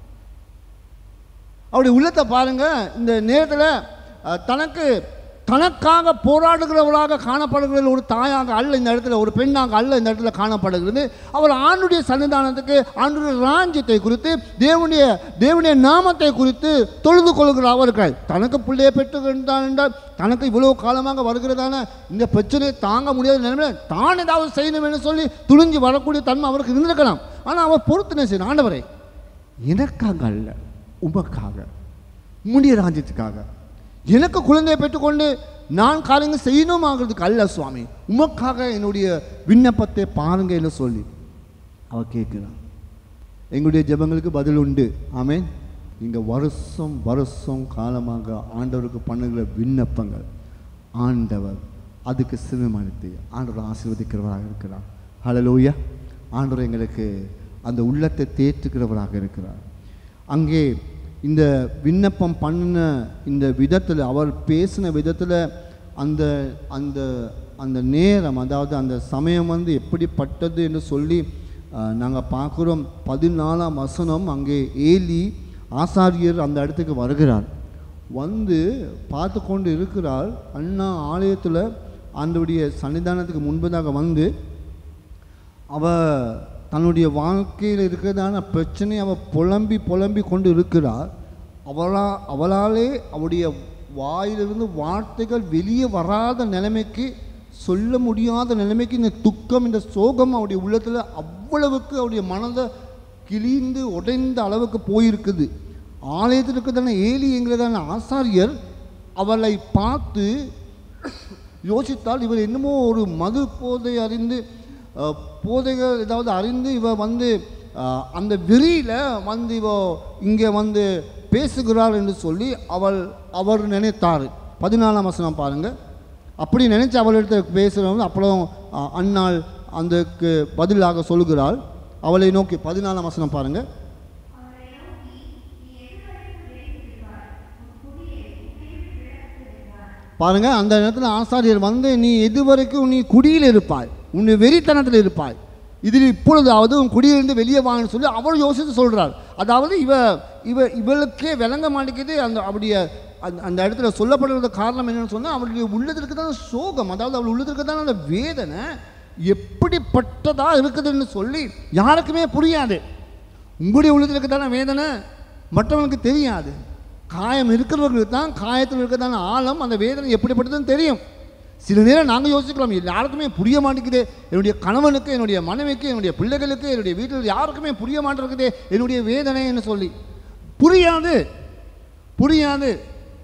அவருடைய உள்ளத்தை பாருங்க இந்த நேரத்தில் அஹ், தனக்கு தனக்காக போராடுகிறவளாக காணப்படுகிற ஒரு தாயாக அல்ல இந்த இடத்துல ஒரு பெண்ணாக அல்ல இந்த இடத்துல காணப்படுகிறது அவர் ஆண்டுடைய சன்னிதானத்துக்கு ஆண்டுடைய ராஜ்யத்தை குறித்து தேவனுடைய தேவனுடைய நாமத்தை குறித்து தொழுது கொள்கிற அவர்கள் தனக்கு பிள்ளையை பெற்றுக்கின்றான் என்றால் தனக்கு இவ்வளவு காலமாக வருகிறதான இந்த பிரச்சனையை தாங்க முடியாத நிலைமையில் தான் ஏதாவது செய்யணும் என்று சொல்லி துணிஞ்சு வரக்கூடிய தன்மை அவருக்கு இருந்திருக்கலாம் ஆனால் அவர் பொறுத்து செய்யணும் ஆண்டவரே எனக்காக அல்ல உமக்காக உம்முடைய ராஜ்யத்துக்காக எனக்கு குழந்தையை பெற்றுக்கொண்டு நான் காரியங்கள் செய்யணுமாகிறதுக்கு அல்ல சுவாமி உமக்காக என்னுடைய விண்ணப்பத்தை பாருங்க என்று சொல்லி அவ கேட்கிறான் எங்களுடைய ஜெபங்களுக்கு பதில் உண்டு ஆமென் இங்கே வருஷம் வருஷம் காலமாக ஆண்டவருக்கு பண்ணுகிற விண்ணப்பங்கள் ஆண்டவர் அதுக்கு சிறுமணித்து ஆண்டவர் ஆசீர்வதிக்கிறவராக இருக்கிறார் ஹalleluya ஆண்டவர் எங்களுக்கு அந்த உள்ளத்தை தேற்றுகிறவராக இருக்கிறார் அங்கே இந்த விண்ணப்பம் பண்ணின இந்த விதத்தில் அவர் பேசின விதத்தில் அந்த அந்த அந்த நேரம் அதாவது அந்த சமயம் வந்து எப்படிப்பட்டது என்று சொல்லி நாங்கள் பார்க்குறோம் பதினாலாம் வசனம் அங்கே ஏலி ஆசாரியர் அந்த இடத்துக்கு வருகிறார் வந்து பார்த்து கொண்டு இருக்கிறார் அண்ணா ஆலயத்தில் ஆண்டவுடைய சன்னிதானத்துக்கு முன்பதாக வந்து அவ தன்னுடைய வாழ்க்கையில் இருக்கிறதான பிரச்சனை அவள் புலம்பி புலம்பி கொண்டு இருக்கிறார் அவளா அவளாலே அவளுடைய வாயிலிருந்து வார்த்தைகள் வெளியே வராத நிலைமைக்கு சொல்ல முடியாத நிலைமைக்கு இந்த துக்கம் இந்த சோகம் அவருடைய உள்ளத்தில் அவ்வளவுக்கு அவருடைய மனதை கிழிந்து உடைந்த அளவுக்கு போயிருக்குது ஆலயத்தில் இருக்கிறதான ஏலி என்கிறதான ஆசாரியர் அவளை பார்த்து யோசித்தால் இவர் என்னமோ ஒரு மது போதை அறிந்து அஹ், போதைகள் ஏதாவது அறிந்து இவ வந்து அஹ், அந்த வெறியில் வந்து இவ இங்கே வந்து பேசுகிறாள் என்று சொல்லி அவள் அவர் நினைத்தார் பதினாலாம் வசனம் பாருங்கள் அப்படி நினைச்சு அவளிடத்தை பேசுகிறவங்க அப்புறம் அஹ், அன்னாள் அதுக்கு பதிலாக சொல்கிறாள் அவளை நோக்கி பதினாலாம் வசனம் பாருங்கள் பாருங்க அந்த நேரத்தில் ஆசாரியர் வந்து நீ எது வரைக்கும் நீ குடியில் இருப்பாய் உன்னை வெறித்தனத்தில் இருப்பாய் இதில் இப்பொழுதாவது உன் குடியிலிருந்து வெளியே வாங்கன்னு சொல்லி அவர் யோசித்து சொல்கிறார் அதாவது இவ இவ இவளுக்கே விளங்க மாட்டேங்குது அந்த அவருடைய அந்த அந்த இடத்துல சொல்லப்படுறது காரணம் என்னன்னு சொன்னால் அவளுடைய உள்ளதற்கு தான் சோகம் அதாவது அவள் உள்ளதற்கு தான் அந்த வேதனை எப்படிப்பட்டதாக இருக்குதுன்னு சொல்லி யாருக்குமே புரியாது உங்களுடைய உள்ளத்தில் தானே வேதனை மற்றவங்களுக்கு தெரியாது காயம் இருக்கிறவர்களுக்கு தான் காயத்தில் இருக்கிறதான ஆழம் அந்த வேதனை எப்படிப்பட்டதுன்னு தெரியும் சில நேரம் நாங்கள் யோசிக்கிறோம் இது யாருக்குமே புரிய மாட்டேங்குது என்னுடைய கணவனுக்கு என்னுடைய மனைவிக்கு என்னுடைய பிள்ளைகளுக்கு என்னுடைய வீட்டில் யாருக்குமே புரிய மாட்டேங்குது என்னுடைய வேதனைன்னு சொல்லி புரியாது புரியாது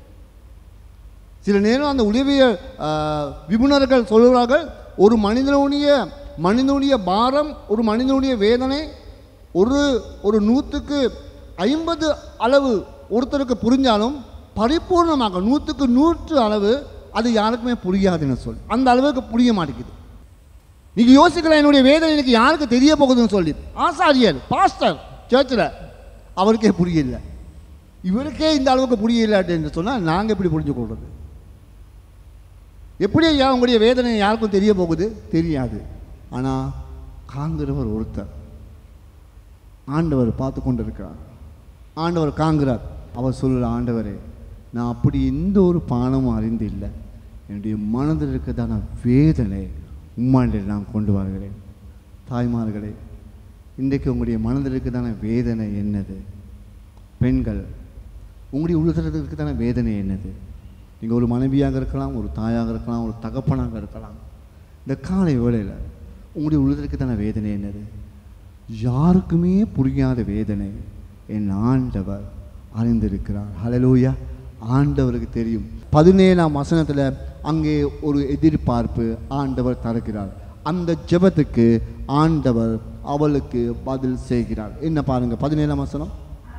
சில நேரம் அந்த உளவிய ஆஹ், விபுணர்கள் சொல்கிறார்கள் ஒரு மனிதனுடைய மனிதனுடைய பாரம் ஒரு மனிதனுடைய வேதனை ஒரு ஒரு நூற்றுக்கு ஐம்பது அளவு ஒருத்தருக்கு புரிஞ்சாலும் பரிபூர்ணமாக நூற்றுக்கு நூற்று அளவு அது யாருக்குமே புரியாதுன்னு சொல்லி அந்த அளவுக்கு புரிய மாட்டேங்குது நீங்கள் யோசிக்கலாம் என்னுடைய வேதனை எனக்கு யாருக்கு தெரிய போகுதுன்னு சொல்லி ஆசாரியர் பாஸ்டர் சர்ச்சில் அவருக்கே புரியல இவருக்கே இந்த அளவுக்கு புரியல அப்படின்னு சொன்னால் நாங்கள் எப்படி புரிஞ்சு கொள்வது எப்படி ஐயா உங்களுடைய வேதனை யாருக்கும் தெரிய போகுது தெரியாது ஆனால் காண்கிறவர் ஒருத்தர் ஆண்டவர் பார்த்து கொண்டு இருக்கிறார் ஆண்டவர் காண்கிறார் அவர் சொல்லுற ஆண்டவரே நான் அப்படி எந்த ஒரு பானமும் அறிந்து இல்லை என்னுடைய மனதில் இருக்கிறதான வேதனை உம்மாண்டில் நான் கொண்டு வருகிறேன் தாய்மார்களே இன்றைக்கு உங்களுடைய மனதில் இருக்கிறதான வேதனை என்னது பெண்கள் உங்களுடைய உள்ளத்தில் இருக்கிறதான வேதனை என்னது நீங்கள் ஒரு மனைவியாக இருக்கலாம் ஒரு தாயாக இருக்கலாம் ஒரு தகப்பனாக இருக்கலாம் இந்த காலை வேளையில் உங்களுடைய உள்ளத்தில் இருக்கிறதான வேதனை என்னது யாருக்குமே புரியாத வேதனை என் ஆண்டவர் அறிந்திருக்கிறார் ஹalleluya ஆண்டவருக்கு தெரியும் பதினேழாம் வசனத்தில் அங்கே ஒரு எதிர்பார்ப்பு ஆண்டவர் தருகிறார் அந்த ஜெபத்துக்கு ஆண்டவர் அவளுக்கு பதில் செய்கிறார் என்ன பாருங்க பதினேழாம் வசனம்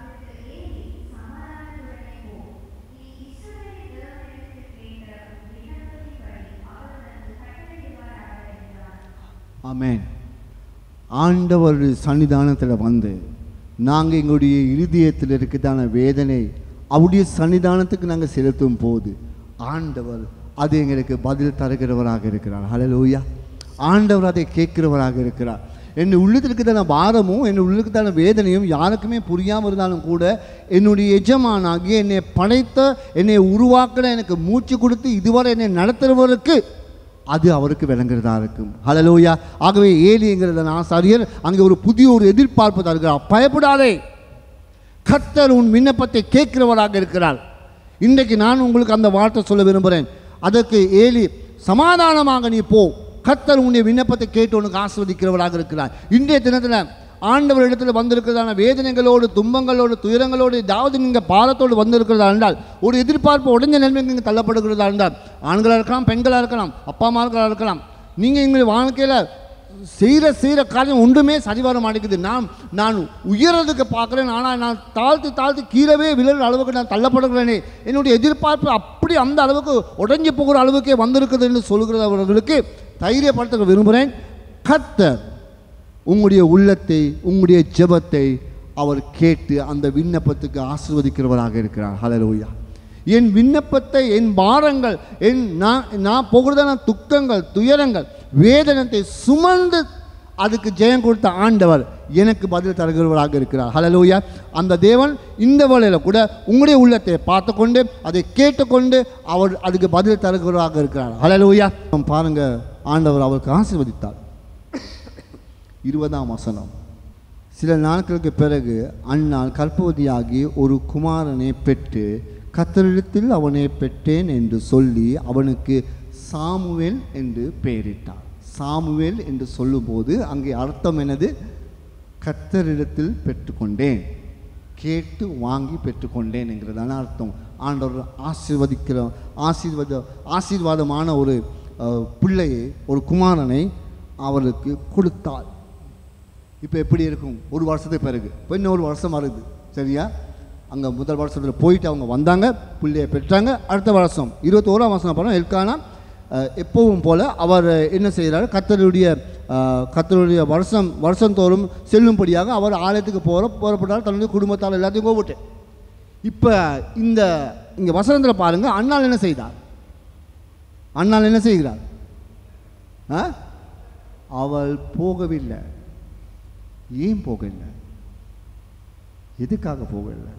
ஆமென் ஆண்டவருடைய சன்னிதானத்தில் வந்து நாங்கள் எங்களுடைய இருதயத்தில் இருக்கிறதான வேதனை அவருடைய சன்னிதானத்துக்கு நாங்கள் செலுத்தும் போது ஆண்டவர் அது எங்களுக்கு பதில் தருகிறவராக இருக்கிறார் ஹalleluya ஆண்டவர் அதை கேட்கிறவராக இருக்கிறார் என் உள்ளத்தில் இருக்கிறதான பாரமும் என் உள்ளுக்குதான வேதனையும் யாருக்குமே புரியாமல் இருந்தாலும் கூட என்னுடைய எஜமானாகிய என்னை படைத்த என்னை உருவாக்கின எனக்கு மூச்சு கொடுத்து இதுவரை என்னை நடத்துகிறவருக்கு அது அவருக்கு விளங்குறதா இருக்கும் ஹalleluya ஆகவே ஏலிங்கிறத ஆசாரியர் அங்கே ஒரு புதிய ஒரு எதிர்பார்ப்பு தருகிறார் பயப்படாதே கர்த்தர் உன் விண்ணப்பத்தை கேட்கிறவராக இருக்கிறார் இன்றைக்கு நான் உங்களுக்கு அந்த வார்த்தை சொல்ல விரும்புகிறேன் அதற்கு ஏலி சமாதானமாக நீ போ கர்த்தர் உன்னுடைய விண்ணப்பத்தை கேட்டு உனக்கு ஆஸ்வதிக்கிறவராக இருக்கிறார் இன்றைய தினத்தில் ஆண்டவர் இடத்துல வந்திருக்கிறதான வேதனைகளோடு துன்பங்களோடு துயரங்களோடு ஏதாவது நீங்கள் பாரத்தோடு வந்திருக்கிறதா என்றால் ஒரு எதிர்பார்ப்பு உடஞ்ச நிலைமைக்கு நீங்கள் தள்ளப்படுகிறதா என்றால் ஆண்களாக இருக்கலாம் பெண்களாக இருக்கலாம் அப்பா அம்மாக்களாக இருக்கலாம் நீங்கள் எங்கள் வாழ்க்கையில் செய்கிற செய்கிற காரியம் ஒன்றுமே சரி வர மாட்டேங்குது நான் நான் உயர்றதுக்கு பார்க்குறேன் ஆனால் நான் தாழ்த்தி தாழ்த்தி கீழவே விழுற அளவுக்கு நான் தள்ளப்படுகிறேனே என்னுடைய எதிர்பார்ப்பு அப்படி அந்த அளவுக்கு உடைஞ்சு போகிற அளவுக்கே வந்திருக்குது என்று சொல்கிறவர்களுக்கு தைரியப்படுத்த விரும்புகிறேன் கர்த்தர் உங்களுடைய உள்ளத்தை உங்களுடைய ஜெபத்தை அவர் கேட்டு அந்த விண்ணப்பத்துக்கு ஆசீர்வதிக்கிறவராக இருக்கிறார் ஹalleluya என் விண்ணப்பத்தை என் பாரங்கள் என் நான் நான் போகிறதான துக்கங்கள் துயரங்கள் வேதனத்தை சுமந்து அதுக்கு ஜெயம் கொடுத்த ஆண்டவர் எனக்கு பதில் தருகிறவராக இருக்கிறார் ஹalleluya அந்த தேவன் இந்த வேளையில் கூட உங்களுடைய உள்ளத்தை பார்த்து கொண்டு அதை கேட்டுக்கொண்டு அவர் அதுக்கு பதில் தருகிறவராக இருக்கிறார் ஹalleluya பாருங்க ஆண்டவர் அவருக்கு ஆசீர்வதித்தார் இருபதாம் வசனம் சில நாட்களுக்கு பிறகு அந்நாள் கற்பவதியாகி ஒரு குமாரனை பெற்று கத்தரிடத்தில் அவனை பெற்றேன் என்று சொல்லி அவனுக்கு சாமுவேல் என்று பெயரிட்டார் சாமுவேல் என்று சொல்லும்போது அங்கே அர்த்தம் என்னது கத்தரிடத்தில் பெற்றுக்கொண்டேன் கேட்டு வாங்கி பெற்றுக்கொண்டேன் என்கிறதான அர்த்தம் ஆண்டவர் ஆசீர்வதிக்கிற ஆசீர்வாத ஆசீர்வாதமான ஒரு அஹ், பிள்ளையை ஒரு குமாரனை அவருக்கு கொடுத்தாள் இப்போ எப்படி இருக்கும் ஒரு வருஷத்துக்கு பிறகு இப்போ இன்னொரு வருஷம் வருது சரியா அங்கே முதல் வருஷத்தில் போயிட்டு அவங்க வந்தாங்க பிள்ளையை பெற்றாங்க அடுத்த வருஷம் இருபத்தோராம் வருஷம் அப்புறம் எல்கானா அஹ், எப்பவும் போல் அவர் என்ன செய்கிறார் கத்தருடைய அஹ், கர்த்தருடைய வருஷம் வருஷந்தோறும் செல்லும்படியாக அவர் ஆலயத்துக்கு போகிற போகிறப்பட்டார் தன்னுடைய குடும்பத்தால் எல்லாத்தையும் கூப்பிட்டு இப்போ இந்த இங்கே வசனத்தில் பாருங்கள் அண்ணாள் என்ன செய்தார் அண்ணாள் என்ன செய்கிறார் ஆ? அவள் போகவில்லை ஏன் போகவில்லை எதுக்காக போகவில்லை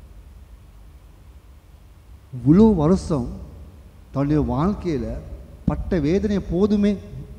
இவ்வளோ வருஷம் தன்னுடைய வாழ்க்கையில் பட்ட வேதனை போதுமே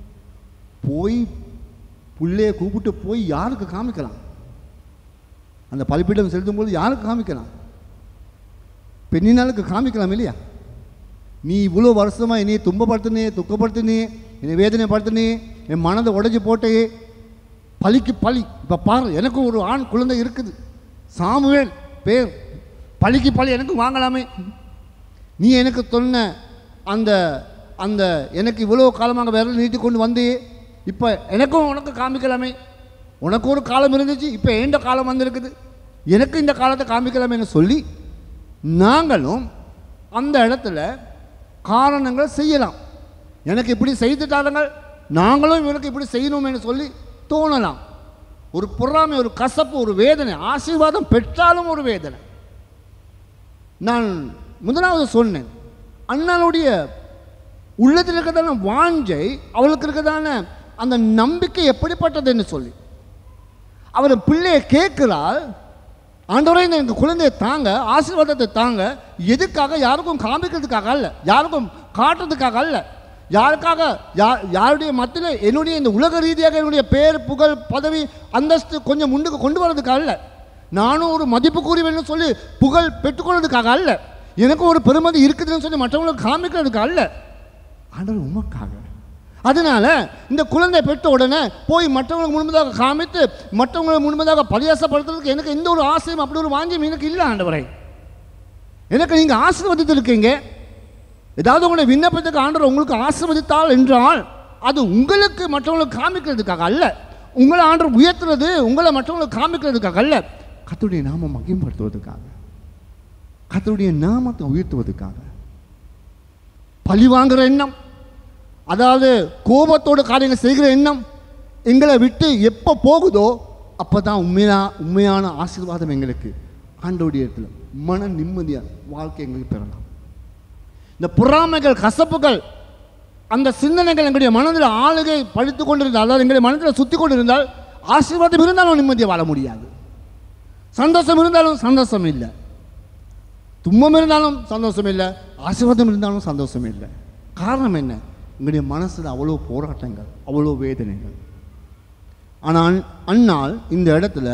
போய் புள்ளைய கூப்பிட்டு போய் யாருக்கு காமிக்கலாம் அந்த பலிப்பீடம் செலுத்தும் போது யாருக்கு காமிக்கலாம் பெண்ணினாளுக்கு காமிக்கலாம் இல்லையா நீ இவ்வளோ வருஷமாக என்னையை துன்பப்படுத்தினே துக்கப்படுத்தினே என்னை வேதனைப்படுத்தினே என் மனதை உடைச்சி போட்டே பலிக்கு பலி இப்போ பாரு எனக்கும் ஒரு ஆண் குழந்தை இருக்குது சாமுவேல் பேர் பலிக்கு பலி எனக்கு வாங்கலாமே நீ எனக்கு சொன்ன அந்த அந்த எனக்கு இவ்வளோ காலமாக விரல் நீட்டி கொண்டு வந்தே இப்போ எனக்கும் உனக்கு காமிக்கலாமே உனக்கு ஒரு காலம் இருந்துச்சு இப்போ ஏண்ட காலம் வந்திருக்குது எனக்கு இந்த காலத்தை காமிக்கலாமேன்னு சொல்லி நாங்களும் அந்த இடத்துல காரணங்களை செய்யலாம் எனக்கு இப்படி செய்துட்டாருங்கள் நாங்களும் இவனுக்கு இப்படி செய்யணும்னு சொல்லி தோணலாம் ஒரு பொறாமை ஒரு கசப்பு ஒரு வேதனை ஆசீர்வாதம் பெற்றாலும் ஒரு வேதனை நான் முதலாவது சொன்னேன் அண்ணனுடைய உள்ளத்தில் இருக்கிறதான வாஞ்சை அவளுக்கு இருக்கிறதான அந்த நம்பிக்கை எப்படிப்பட்டதுன்னு சொல்லி அவர் பிள்ளையை கேட்கிறாள் ஆண்டவரே இந்த எனக்கு குழந்தையை தாங்க ஆசீர்வாதத்தை தாங்க எதுக்காக யாருக்கும் காமிக்கிறதுக்காக அல்ல யாருக்கும் காட்டுறதுக்காக அல்ல யாருக்காக யார் யாருடைய மத்தியில் என்னுடைய இந்த உலக ரீதியாக என்னுடைய பேர் புகழ் பதவி அந்தஸ்து கொஞ்சம் முன்னுக்கு கொண்டு வர்றதுக்காக அல்ல நானும் ஒரு மதிப்பு கூறிவேன்னு சொல்லி புகழ் பெற்றுக்கொள்றதுக்காக அல்ல எனக்கு ஒரு பெருமதி இருக்குதுன்னு சொல்லி மற்றவங்களுக்கு காமிக்கிறதுக்கு அல்ல ஆண்டவர் உமக்காக அதனால இந்த குழந்தை பெற்ற உடனே போய் மற்றவங்களுக்கு முன்பதாக காமித்து மற்றவங்களை முன்பதாக பரியாசப்படுத்துறதுக்கு எனக்கு எந்த ஒரு ஆசையும் அப்படி ஒரு வாஞ்சியும் எனக்கு இல்லை ஆண்டவரை எனக்கு நீங்கள் ஆசீர்வதித்திருக்கீங்க ஏதாவது உங்களுடைய விண்ணப்பத்துக்கு ஆண்டவர் உங்களுக்கு ஆசீர்வதித்தால் என்றால் அது உங்களுக்கு மற்றவங்களுக்கு காமிக்கிறதுக்காக அல்ல உங்களை ஆண்டவர் உயர்த்துறது உங்களை மற்றவங்களுக்கு காமிக்கிறதுக்காக அல்ல கர்த்தருடைய நாமம் மகிம்படுத்துவதற்காக கர்த்தருடைய நாமத்தை உயர்த்துவதற்காக பழி வாங்குற எண்ணம் அதாவது கோபத்தோட காரியங்கள் செய்கிற எண்ணம் எங்களை விட்டு எப்போ போகுதோ அப்போ தான் உண்மையா உண்மையான ஆசீர்வாதம் எங்களுக்கு ஆண்டோடைய இடத்துல மன நிம்மதியாக வாழ்க்கை எங்களுக்கு பெறலாம் இந்த பொறாமைகள் கசப்புகள் அந்த சிந்தனைகள் எங்களுடைய மனதில் ஆளுகை பழித்து கொண்டிருந்தால் அதாவது எங்களுடைய மனதில் சுற்றி கொண்டிருந்தால் ஆசீர்வாதம் இருந்தாலும் நிம்மதியாக வாழ முடியாது சந்தோஷம் இருந்தாலும் சந்தோஷம் இல்லை துன்பம் இருந்தாலும் சந்தோஷம் இல்லை ஆசீர்வாதம் இருந்தாலும் சந்தோஷம் இல்லை காரணம் என்ன எங்களுடைய மனசில் அவ்வளோ போராட்டங்கள் அவ்வளோ வேதனைகள் ஆனால் அந்நாள் இந்த இடத்துல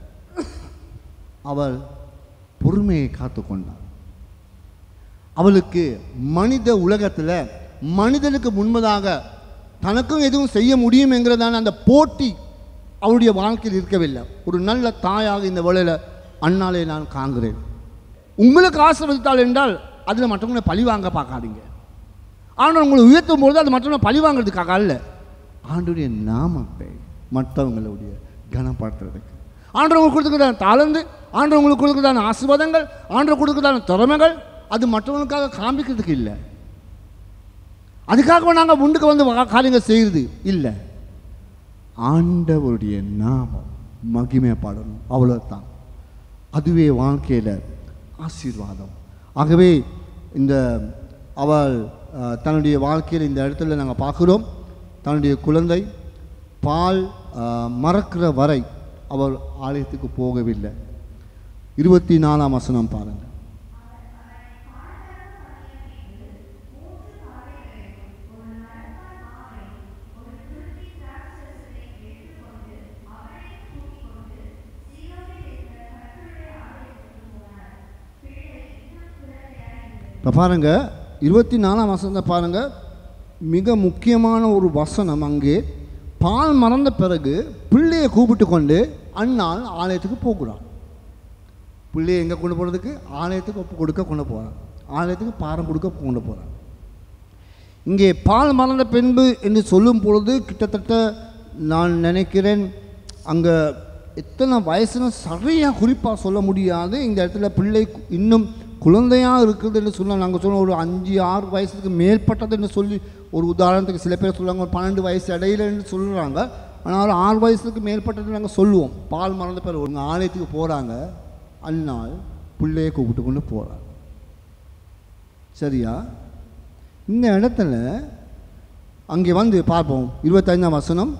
அவள் பொறுமையை காத்து கொண்டாள் அவளுக்கு மனித உலகத்தில் மனிதனுக்கு முன்பதாக தனக்கும் எதுவும் செய்ய முடியும் என்கிறதான அந்த போட்டி அவளுடைய வாழ்க்கையில் இருக்கவில்லை ஒரு நல்ல தாயாக இந்த வேளையில் அண்ணாலே நான் காண்கிறேன் உங்களுக்கு ஆசீர்வதித்தாள் என்றால் அதில் மற்றவங்களை பழி வாங்க பார்க்காதீங்க ஆனால் உங்களை உயர்த்தும் பொழுது அது மற்றவங்களை பழி வாங்குறதுக்காக அல்ல ஆண்டுடைய நாமத்தை மற்றவங்களுடைய கனப்படுத்துறதுக்கு ஆண்டு உங்களுக்கு கொடுக்குறதான தாளந்து ஆண்டு உங்களுக்கு கொடுக்குறதான ஆசீர்வாதங்கள் ஆண்டு கொடுக்குறதான திறமைகள் அது மற்றவங்களுக்காக காமிக்கிறதுக்கு இல்லை அதுக்காக நாங்கள் முன்னுக்கு வந்து வா- காரியங்கள் செய்கிறது இல்லை ஆண்டவருடைய நாமம் மகிமைப்படணும் அவ்வளோதான் அதுவே வாழ்க்கையில் ஆசீர்வாதம் ஆகவே இந்த அவள் அஹ், தன்னுடைய வாழ்க்கையில் இந்த இடத்துல நாங்கள் பார்க்குறோம் தன்னுடைய குழந்தை பால் அஹ், மறக்கிற வரை அவள் ஆலயத்துக்கு போகவில்லை இருபத்தி நாலாம் வசனம் பாருங்கள் இப்போ பாருங்கள் இருபத்தி நாலாம் வசனத்தை பாருங்கள் மிக முக்கியமான ஒரு வசனம் அங்கே பால் மறந்த பிறகு பிள்ளையை கூப்பிட்டு கொண்டு அண்ணாள் ஆலயத்துக்கு போகிறான் பிள்ளையை எங்கே கொண்டு போகிறதுக்கு ஆலயத்துக்கு ஒப்பு கொடுக்க கொண்டு போகிறான் ஆலயத்துக்கு பாரம் கொடுக்க கொண்டு போகிறான் இங்கே பால் மறந்த பின்பு என்று சொல்லும் பொழுது கிட்டத்தட்ட நான் நினைக்கிறேன் அங்கே எத்தனை வயசுன்னு சரியாக குறிப்பாக சொல்ல முடியாது இந்த இடத்துல பிள்ளை இன்னும் குழந்தையாக இருக்குது என்று சொன்னால் நாங்கள் சொன்னோம் ஒரு அஞ்சு ஆறு வயசுக்கு மேற்பட்டது என்று சொல்லி ஒரு உதாரணத்துக்கு சில பேர் சொல்லுவாங்க ஒரு பன்னெண்டு வயசு இடையில என்று சொல்கிறாங்க ஆனால் ஒரு ஆறு வயசுக்கு மேற்பட்டது நாங்கள் சொல்லுவோம் பால் மறந்த பேர் ஒரு ஆலயத்துக்கு போகிறாங்க அந்நாள் பிள்ளையை கூப்பிட்டு கொண்டு போகிறாங்க சரியா இந்த இடத்துல அங்கே வந்து பார்ப்போம் இருபத்தைந்தாம் வசனம்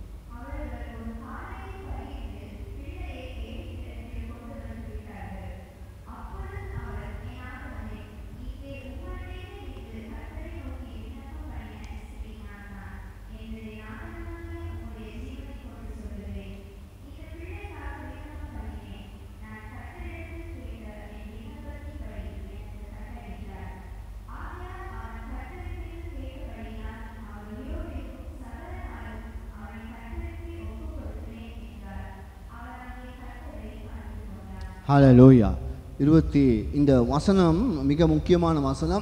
ஹalleluya இருபத்தி இந்த வசனம் மிக முக்கியமான வசனம்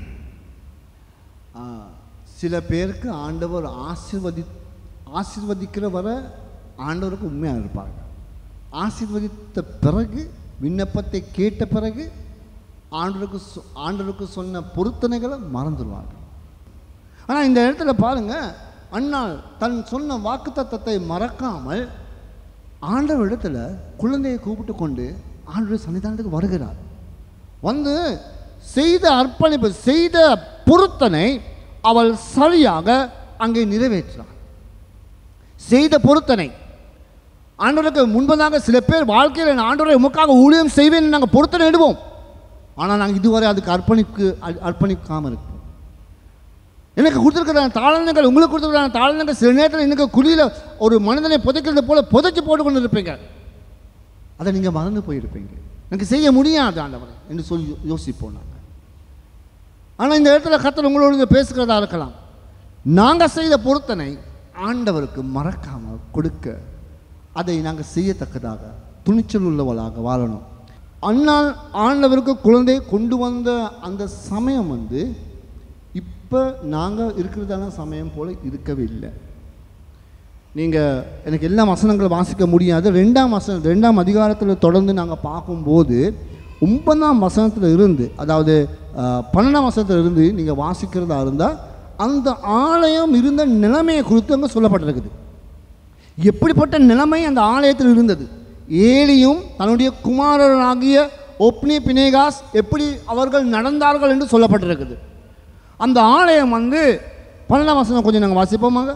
ஆ, சில பேருக்கு ஆண்டவர் ஆசிர்வதி ஆசிர்வதிக்கிற வர ஆண்டவருக்கு உண்மையாக இருப்பாங்க ஆசீர்வதித்த பிறகு விண்ணப்பத்தை கேட்ட பிறகு ஆண்டவருக்கு சொ- ஆண்டவருக்கு சொன்ன பொருத்தனைகளை மறந்துடுவாங்க ஆனால் இந்த இடத்துல பாருங்க அண்ணாள் தன் சொன்ன வாக்குத்தத்தத்தை மறக்காமல் ஆண்டவரிடத்துல குழந்தையை கூப்பிட்டு கொண்டு ஆண்டவர் சன்னிதானத்துக்கு வருகிறார் வந்து செய்த அர்ப்பணிப்பு செய்த பொருத்தனை அவள் சரியாக அங்கே நிறைவேற்றார் செய்த பொருத்தனை ஆண்டவருக்கு முன்பதாக சில பேர் வாழ்க்கையில் நான் ஆண்டவரை உமக்காக ஊழியம் செய்வேன் நாங்கள் பொருத்தனை இடுவோம் ஆனால் நாங்கள் இதுவரை அதுக்கு அர்ப்பணிக்கு அ- அர்ப்பணிக்காமல் இருக்கோம் எனக்கு கொடுத்துருக்கிற தாளங்கள் உங்களுக்கு கொடுத்துருக்கிற தாளங்கள் சில நேரத்தில் எனக்கு குழியில் ஒரு மனிதனை புதைக்கிறது போல புதைச்சி போட்டு கொண்டு இருப்பீங்க அதை நீங்கள் மறந்து போயிருப்பீங்க எனக்கு செய்ய முடியாது ஆண்டவரை என்று சொல்லி யோ- யோசிப்போம் நாங்கள் ஆனால் இந்த இடத்துல கத்தர் உங்களோடு இங்க பேசுகிறதா இருக்கலாம் நாங்கள் செய்த பொருத்தனை ஆண்டவருக்கு மறக்காமல் கொடுக்க அதை நாங்கள் செய்யத்தக்கதாக துணிச்சல் உள்ளவளாக வாழணும் அண்ணால் ஆண்டவருக்கு குழந்தை கொண்டு வந்த அந்த சமயம் வந்து இப்போ நாங்கள் இருக்கிறதான சமயம் போல் இருக்கவே இல்லை நீங்கள் எனக்கு எல்லா வசனங்களும் வாசிக்க முடியாது ரெண்டாம் வசனம் ரெண்டாம் அதிகாரத்தில் தொடர்ந்து நாங்கள் பார்க்கும்போது ஒன்பதாம் வசனத்தில் இருந்து அதாவது அஹ், பன்னெண்டாம் வசனத்தில் இருந்து நீங்கள் வாசிக்கிறதா இருந்தால் அந்த ஆலயம் இருந்த நிலைமையை குறித்து அங்கே சொல்லப்பட்டிருக்குது எப்படிப்பட்ட நிலைமை அந்த ஆலயத்தில் இருந்தது ஏலியும் தன்னுடைய குமாரராகிய ஒப்னி பினேகாஸ் எப்படி அவர்கள் நடந்தார்கள் என்று சொல்லப்பட்டிருக்குது அந்த ஆலயம் வந்து பன்னெண்டாம் வசனம் கொஞ்சம் நாங்கள் வாசிப்போமாங்க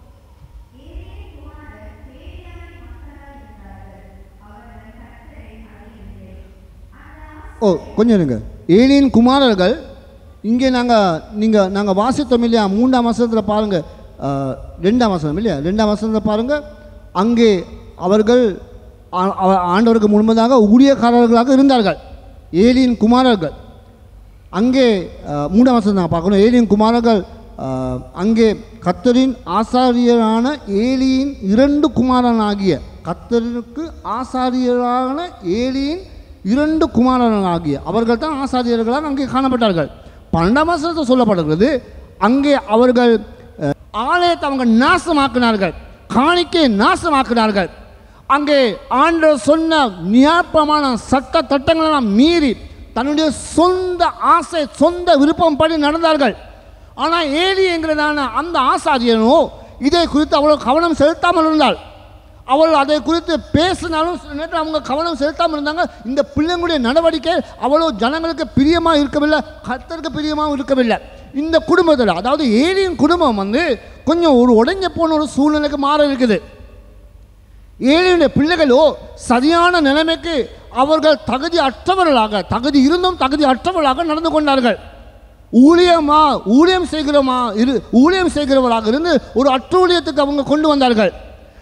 ஓ கொஞ்சம் இருங்க ஏலியின் குமாரர்கள் இங்கே நாங்கள் நீங்கள் நாங்கள் வாசித்தோம் இல்லையா மூன்றாம் வசனத்தில் பாருங்கள் ரெண்டாம் வசனம் இல்லையா ரெண்டாம் வசனத்தில் பாருங்கள் அங்கே அவர்கள் ஆ- அவ- ஆண்டவருக்கு முன்பதாக ஊழியக்காரர்களாக இருந்தார்கள் ஏலியின் குமாரர்கள் அங்கே அஹ், மூணாம் வசனம் நான் பார்க்கணும் ஏலியின் குமாரர்கள் அஹ், அங்கே கத்தரின் ஆசாரியரான ஏலியின் இரண்டு குமாரனாகிய கத்தருக்கு ஆசாரியரான ஏலியின் இரண்டு குமாரனாகிய அவர்கள் தான் ஆசாரியர்களாக அங்கே காணப்பட்டார்கள் பன்னெண்டாம் வசனத்தில் சொல்லப்படுகிறது அங்கே அவர்கள் அஹ், ஆலயத்தை அவங்க நாசமாக்கினார்கள் காணிக்கை நாசமாக்கினார்கள் அங்கே ஆண்டவர் சொன்ன நியாயமான சட்ட திட்டங்களெல்லாம் மீறி தன்னுடைய சொந்த ஆசை சொந்த விருப்பம் படி நடந்தார்கள் ஆனால் ஏலி என்கிறதான அந்த ஆசாரியனோ இதை குறித்து அவ்வளோ கவனம் செலுத்தாமல் இருந்தாள் அவள் அதை குறித்து பேசினாலும் சில நேரத்தில் அவங்க கவனம் செலுத்தாமல் இருந்தாங்க இந்த பிள்ளைங்களுடைய நடவடிக்கை அவ்வளோ ஜனங்களுக்கு பிரியமாக இருக்கவில்லை கர்த்தருக்கு பிரியமாகவும் இருக்கவில்லை இந்த குடும்பத்தில் அதாவது ஏலியின் குடும்பம் வந்து கொஞ்சம் ஒரு உடைஞ்ச போன ஒரு சூழ்நிலைக்கு மாற இருக்குது ஏழையுடைய பிள்ளைகளோ சரியான நிலைமைக்கு அவர்கள் தகுதி அற்றவர்களாக தகுதி இருந்தும் தகுதி அற்றவர்களாக நடந்து கொண்டார்கள் ஊழியமா ஊழியம் செய்கிறோமா இரு ஊழியம் செய்கிறவர்களாக இருந்து ஒரு அற்றூழியத்துக்கு அவங்க கொண்டு வந்தார்கள்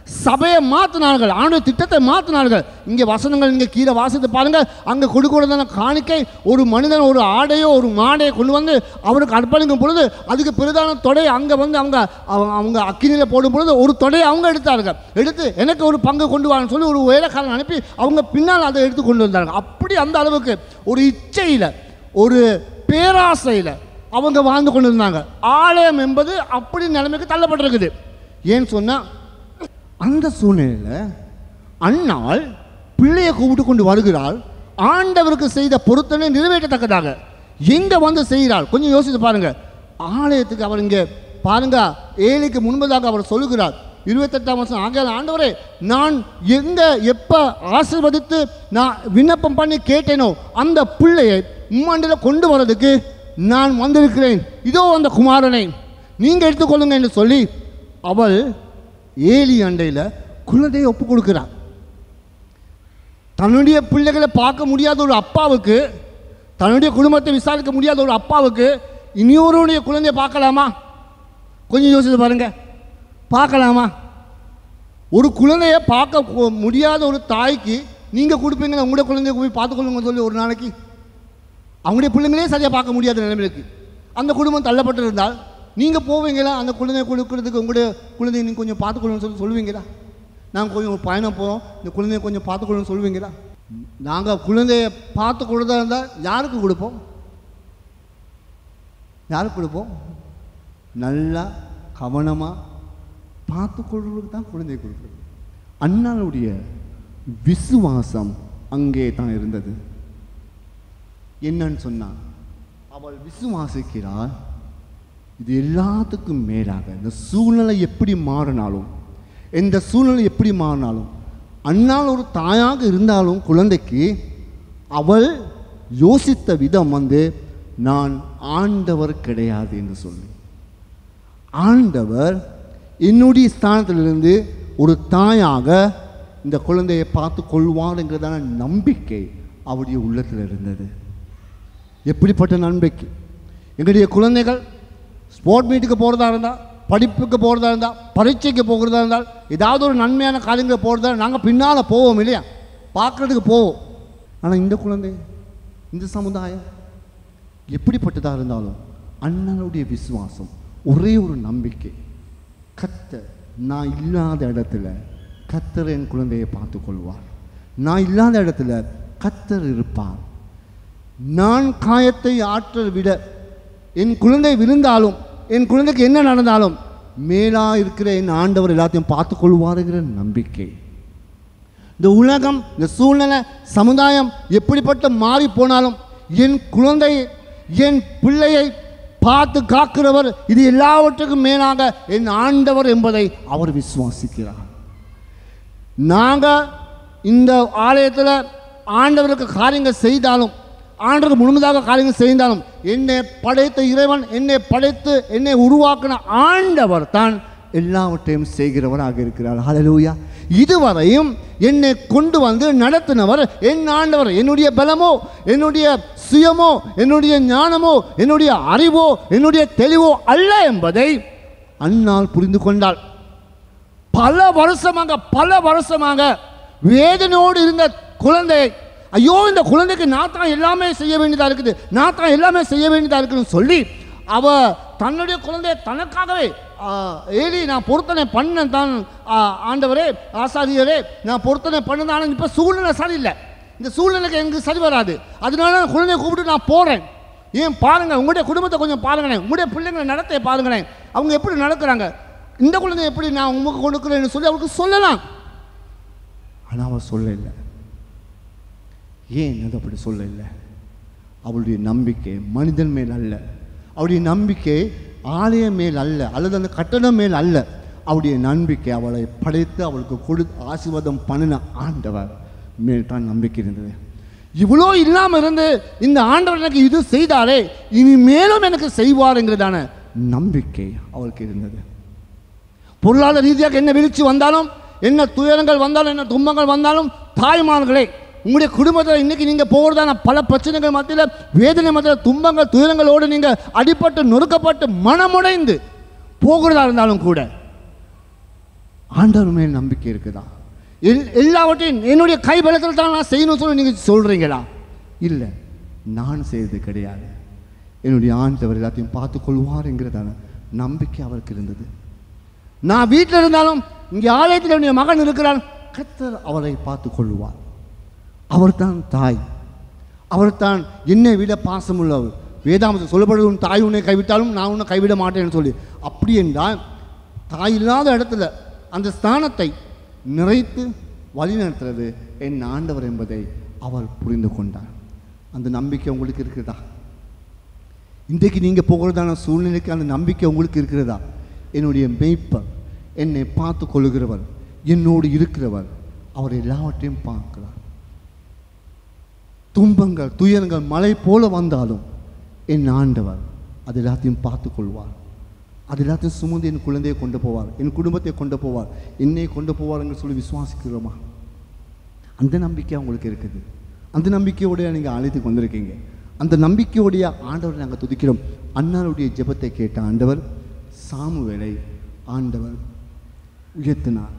சபையை மாற்றினார்கள் ஆண்டு திட்டத்தை மாற்றினார்கள் இங்கே வசனங்கள் இங்கே கீழே வாசித்து பாருங்கள் அங்கே கொடுக்கிறதான காணிக்கை ஒரு மனிதன் ஒரு ஆடையோ ஒரு மாடையோ கொண்டு வந்து அவருக்கு அர்ப்பணிக்கும் பொழுது அதுக்கு பெரிதான தொடை அங்கே வந்து அவங்க அவங்க- அவங்க அக்கினியில் போடும் பொழுது ஒரு தொடையை அவங்க எடுத்தார்கள் எடுத்து எனக்கு ஒரு பங்கு கொண்டு வான்னு சொல்லி ஒரு வேலைக்காரன் அனுப்பி அவங்க பின்னால் அதை எடுத்து கொண்டு வந்தாங்க அப்படி அந்த அளவுக்கு ஒரு இச்சையில் ஒரு பேராசையில் அவங்க வாழ்ந்து கொண்டு இருந்தாங்க ஆலயம் என்பது அப்படி நிலைமைக்கு தள்ளப்பட்டிருக்குது ஏன்னு சொன்னால் அந்த சூழ்நிலையில் அன்னாள் பிள்ளையை கூப்பிட்டு கொண்டு வருகிறாள் ஆண்டவருக்கு செய்த பொருத்தனை நிறைவேற்றத்தக்கதாக எங்க வந்து செய்கிறாள் கொஞ்சம் யோசித்து பாருங்க ஆலயத்துக்கு அவர் இங்கே பாருங்க ஏழைக்கு முன்பதாக அவர் சொல்லுகிறார் இருபத்தெட்டாம் வருஷம் ஆகிய ஆண்டவரே நான் எங்க எப்ப ஆசீர்வதித்து நான் விண்ணப்பம் பண்ணி கேட்டேனோ அந்த பிள்ளையை உம்மாண்டில் கொண்டு வரதுக்கு நான் வந்திருக்கிறேன் இதோ அந்த குமாரனை நீங்க எடுத்துக்கொள்ளுங்க என்று சொல்லி அவள் ஏலி அண்டையில் குழந்தையை ஒப்பு கொடுக்கிறான் தன்னுடைய பிள்ளைகளை பார்க்க முடியாத ஒரு அப்பாவுக்கு தன்னுடைய குடும்பத்தை விசாரிக்க முடியாத ஒரு அப்பாவுக்கு இனியொருடைய குழந்தையை பார்க்கலாமா கொஞ்சம் யோசித்து பாருங்க பார்க்கலாமா ஒரு குழந்தைய பார்க்க கு- முடியாத ஒரு தாய்க்கு நீங்கள் கொடுப்பீங்க உங்களுடைய குழந்தைய போய் பார்த்துக்கொள்ளுங்க சொல்லி ஒரு நாளைக்கு அவங்களுடைய பிள்ளைங்களே சரியாக பார்க்க முடியாத நிலைமைக்கு அந்த குடும்பம் தள்ளப்பட்டு இருந்தால் நீங்கள் போவீங்களா அந்த குழந்தைய கொடுக்கறதுக்கு உங்களுடைய குழந்தைய நீங்கள் கொஞ்சம் பார்த்துக்கொள்ளணும்னு சொல்லி சொல்லுவீங்களா நாங்கள் கொஞ்சம் ஒரு பயணம் போகிறோம் இந்த குழந்தைய கொஞ்சம் பார்த்துக்கொள்ளணும்னு சொல்லுவீங்களா நாங்கள் குழந்தைய பார்த்து கொடுத்தா இருந்தால் யாருக்கு கொடுப்போம் யாருக்கு கொடுப்போம் நல்லா கவனமாக பார்த்து கொள்றதுக்கு தான் குழந்தைய கொடுக்குறது அண்ணாளுடைய விசுவாசம் அங்கே தான் இருந்தது என்னன்னு சொன்னான் அவள் விசுவாசிக்கிறாள் இது எல்லாத்துக்கும் மேலாக இந்த சூழ்நிலை எப்படி மாறினாலும் எந்த சூழ்நிலை எப்படி மாறினாலும் அண்ணால் ஒரு தாயாக இருந்தாலும் குழந்தைக்கு அவள் யோசித்த விதம் வந்து நான் ஆண்டவர் கிடையாது என்று சொல்லி ஆண்டவர் என்னுடைய ஸ்தானத்திலிருந்து ஒரு தாயாக இந்த குழந்தையை பார்த்து கொள்வாருங்கிறதான நம்பிக்கை அவருடைய உள்ளத்தில் இருந்தது எப்படிப்பட்ட நம்பிக்கை எங்களுடைய குழந்தைகள் ஸ்போர்ட் மீட்டுக்கு போகிறதா இருந்தால் படிப்புக்கு போகிறதா இருந்தால் பரீட்சைக்கு போகிறதா இருந்தால் ஏதாவது ஒரு நன்மையான காரியங்களுக்கு போகிறதா நாங்கள் பின்னால் போவோம் இல்லையா பார்க்குறதுக்கு போவோம் ஆனால் இந்த குழந்தை இந்த சமுதாயம் எப்படிப்பட்டதாக இருந்தாலும் அண்ணனுடைய விசுவாசம் ஒரே ஒரு நம்பிக்கை கத்தர் நான் இல்லாத இடத்துல கத்தர் என் குழந்தையை பார்த்து கொள்வார் நான் இல்லாத இடத்துல கத்தர் இருப்பார் நான் காயத்தை ஆற்ற விட என் குழந்தை விழுந்தாலும் என் குழந்தைக்கு என்ன நடந்தாலும் மேலா இருக்கிற என் ஆண்டவர் எல்லாத்தையும் பார்த்து கொள்வாருங்கிற நம்பிக்கை இந்த உலகம் இந்த சூழ்நிலை சமுதாயம் எப்படிப்பட்ட மாறி போனாலும் என் குழந்தை என் பிள்ளையை பார்த்து காக்கிறவர் இது எல்லாவற்றுக்கும் மேலாக என் ஆண்டவர் என்பதை அவர் விசுவாசிக்கிறார் நாங்கள் இந்த ஆலயத்தில் ஆண்டவருக்கு காரியங்கள் செய்தாலும் ஆண்டவருக்கு முழுமையாக காரியங்கள் செய்தாலும் என்னை படைத்த இறைவன் என்னை படைத்து என்னை உருவாக்கின ஆண்டவர் தான் எல்லாவற்றையும் செய்கிறவராக இருக்கிறார் ஹalleluya இதுவரையும் என்னை கொண்டு வந்து நடத்தினவர் என் ஆண்டவர் என்னுடைய பலமோ என்னுடைய சுயமோ என்னுடைய ஞானமோ என்னுடைய அறிவோ என்னுடைய தெளிவோ அல்ல என்பதை அன்னால் புரிந்து கொண்டாள் பல வருஷமாக பல வருஷமாக வேதனையோடு இருந்த குழந்தை ஐயோ இந்த குழந்தைக்கு நான் தான் எல்லாமே செய்ய வேண்டியதாக இருக்குது நான் தான் எல்லாமே செய்ய வேண்டியதாக இருக்குன்னு சொல்லி அவ தன்னுடைய குழந்தையை தனக்காகவே ஆ, ஏலி நான் பொருத்தனை பண்ணேன் தான் ஆ, ஆண்டவரே ஆசாரியரே நான் பொருத்தனை பண்ணதான் ஆனால் இப்போ சூழ்நிலை சரியில்லை இந்த சூழ்நிலைக்கு எனக்கு சரி வராது அதனால நான் குழந்தைய கூப்பிட்டு நான் போகிறேன் ஏன் பாருங்க உங்களுடைய குடும்பத்தை கொஞ்சம் பாருங்களேன் உங்களுடைய பிள்ளைங்களை நடத்தைய பாருங்களேன் அவங்க எப்படி நடக்கிறாங்க இந்த குழந்தை எப்படி நான் உங்களுக்கு கொடுக்குறேன்னு சொல்லி அவருக்கு சொல்லலாம் ஆனால் அவள் சொல்லலை ஏன் அது அப்படி சொல்லலை அவளுடைய நம்பிக்கை மனிதன் மேல் அல்ல அவளுடைய நம்பிக்கை ஆலயம் மேல் அல்ல அல்லது அந்த கட்டடம் மேல் அல்ல அவளுடைய நம்பிக்கை அவளை படைத்து அவளுக்கு கொடு ஆசீர்வாதம் பண்ணின ஆண்டவர் மேல் தான் நம்பிக்கை இருந்தது இவ்வளோ இல்லாமல் இருந்து இந்த ஆண்டவர் எனக்கு இது செய்தாரே இனி மேலும் எனக்கு செய்வாருங்கிறதான நம்பிக்கை அவளுக்கு இருந்தது பொருளாதார ரீதியாக என்ன வீழ்ச்சி வந்தாலும் என்ன துயரங்கள் வந்தாலும் என்ன துன்பங்கள் வந்தாலும் தாய்மார்களே உங்களுடைய குடும்பத்தில் இன்னைக்கு நீங்கள் போகிறதான பல பிரச்சனைகள் மத்தியில் வேதனை மத்தியில் துன்பங்கள் துயரங்களோடு நீங்கள் அடிபட்டு நொறுக்கப்பட்டு மனமுடைந்து போகிறதா இருந்தாலும் கூட ஆண்டவர் மேல் நம்பிக்கை இருக்குதா எல் எல்லாவற்றையும் என்னுடைய கை பலத்தில் தான் நான் செய்யணும்னு சொல்லி நீங்கள் சொல்கிறீங்களா இல்லை நான் செய்தது கிடையாது என்னுடைய ஆண்டவர் எல்லாத்தையும் பார்த்து கொள்வார் என்கிறதான நம்பிக்கை அவருக்கு இருந்தது நான் வீட்டில் இருந்தாலும் இங்கே ஆலயத்தில் என்னுடைய மகன் இருக்கிறான் கத்தர் அவரை பார்த்து கொள்வார் அவர்தான் தாய் அவர்தான் என்னை விட பாசமுள்ளவர் வேதாமத்தில் சொல்லப்படுது உன் தாய் உன்னை கைவிட்டாலும் நான் உன்னை கைவிட மாட்டேன்னு சொல்லி அப்படி என்றால் தாய் இல்லாத இடத்துல அந்த ஸ்தானத்தை நிறைத்து வழிநடத்துறது என் ஆண்டவர் என்பதை அவர் புரிந்து கொண்டார் அந்த நம்பிக்கை உங்களுக்கு இருக்கிறதா இன்றைக்கு நீங்கள் போகிறதான சூழ்நிலைக்கு அந்த நம்பிக்கை உங்களுக்கு இருக்கிறதா என்னுடைய மெய்ப்பர் என்னை பார்த்து கொள்ளுகிறவர் என்னோடு இருக்கிறவர் அவர் எல்லாவற்றையும் பார்க்கிறார் துன்பங்கள் துயரங்கள் மலை போல வந்தாலும் என் ஆண்டவர் அது எல்லாத்தையும் பார்த்து கொள்வார் அது எல்லாத்தையும் சுமந்து என் குழந்தையை கொண்டு போவார் என் குடும்பத்தை கொண்டு போவார் என்னை கொண்டு போவார் என்று சொல்லி விசுவாசிக்கிறோமா அந்த நம்பிக்கை உங்களுக்கு இருக்குது அந்த நம்பிக்கையோடைய நீங்கள் அழைத்து கொண்டிருக்கீங்க அந்த நம்பிக்கையோடைய ஆண்டவர் நாங்கள் துதிக்கிறோம் அண்ணாருடைய ஜெபத்தை கேட்ட ஆண்டவர் சாமுவேலை ஆண்டவர் உயர்த்தினார்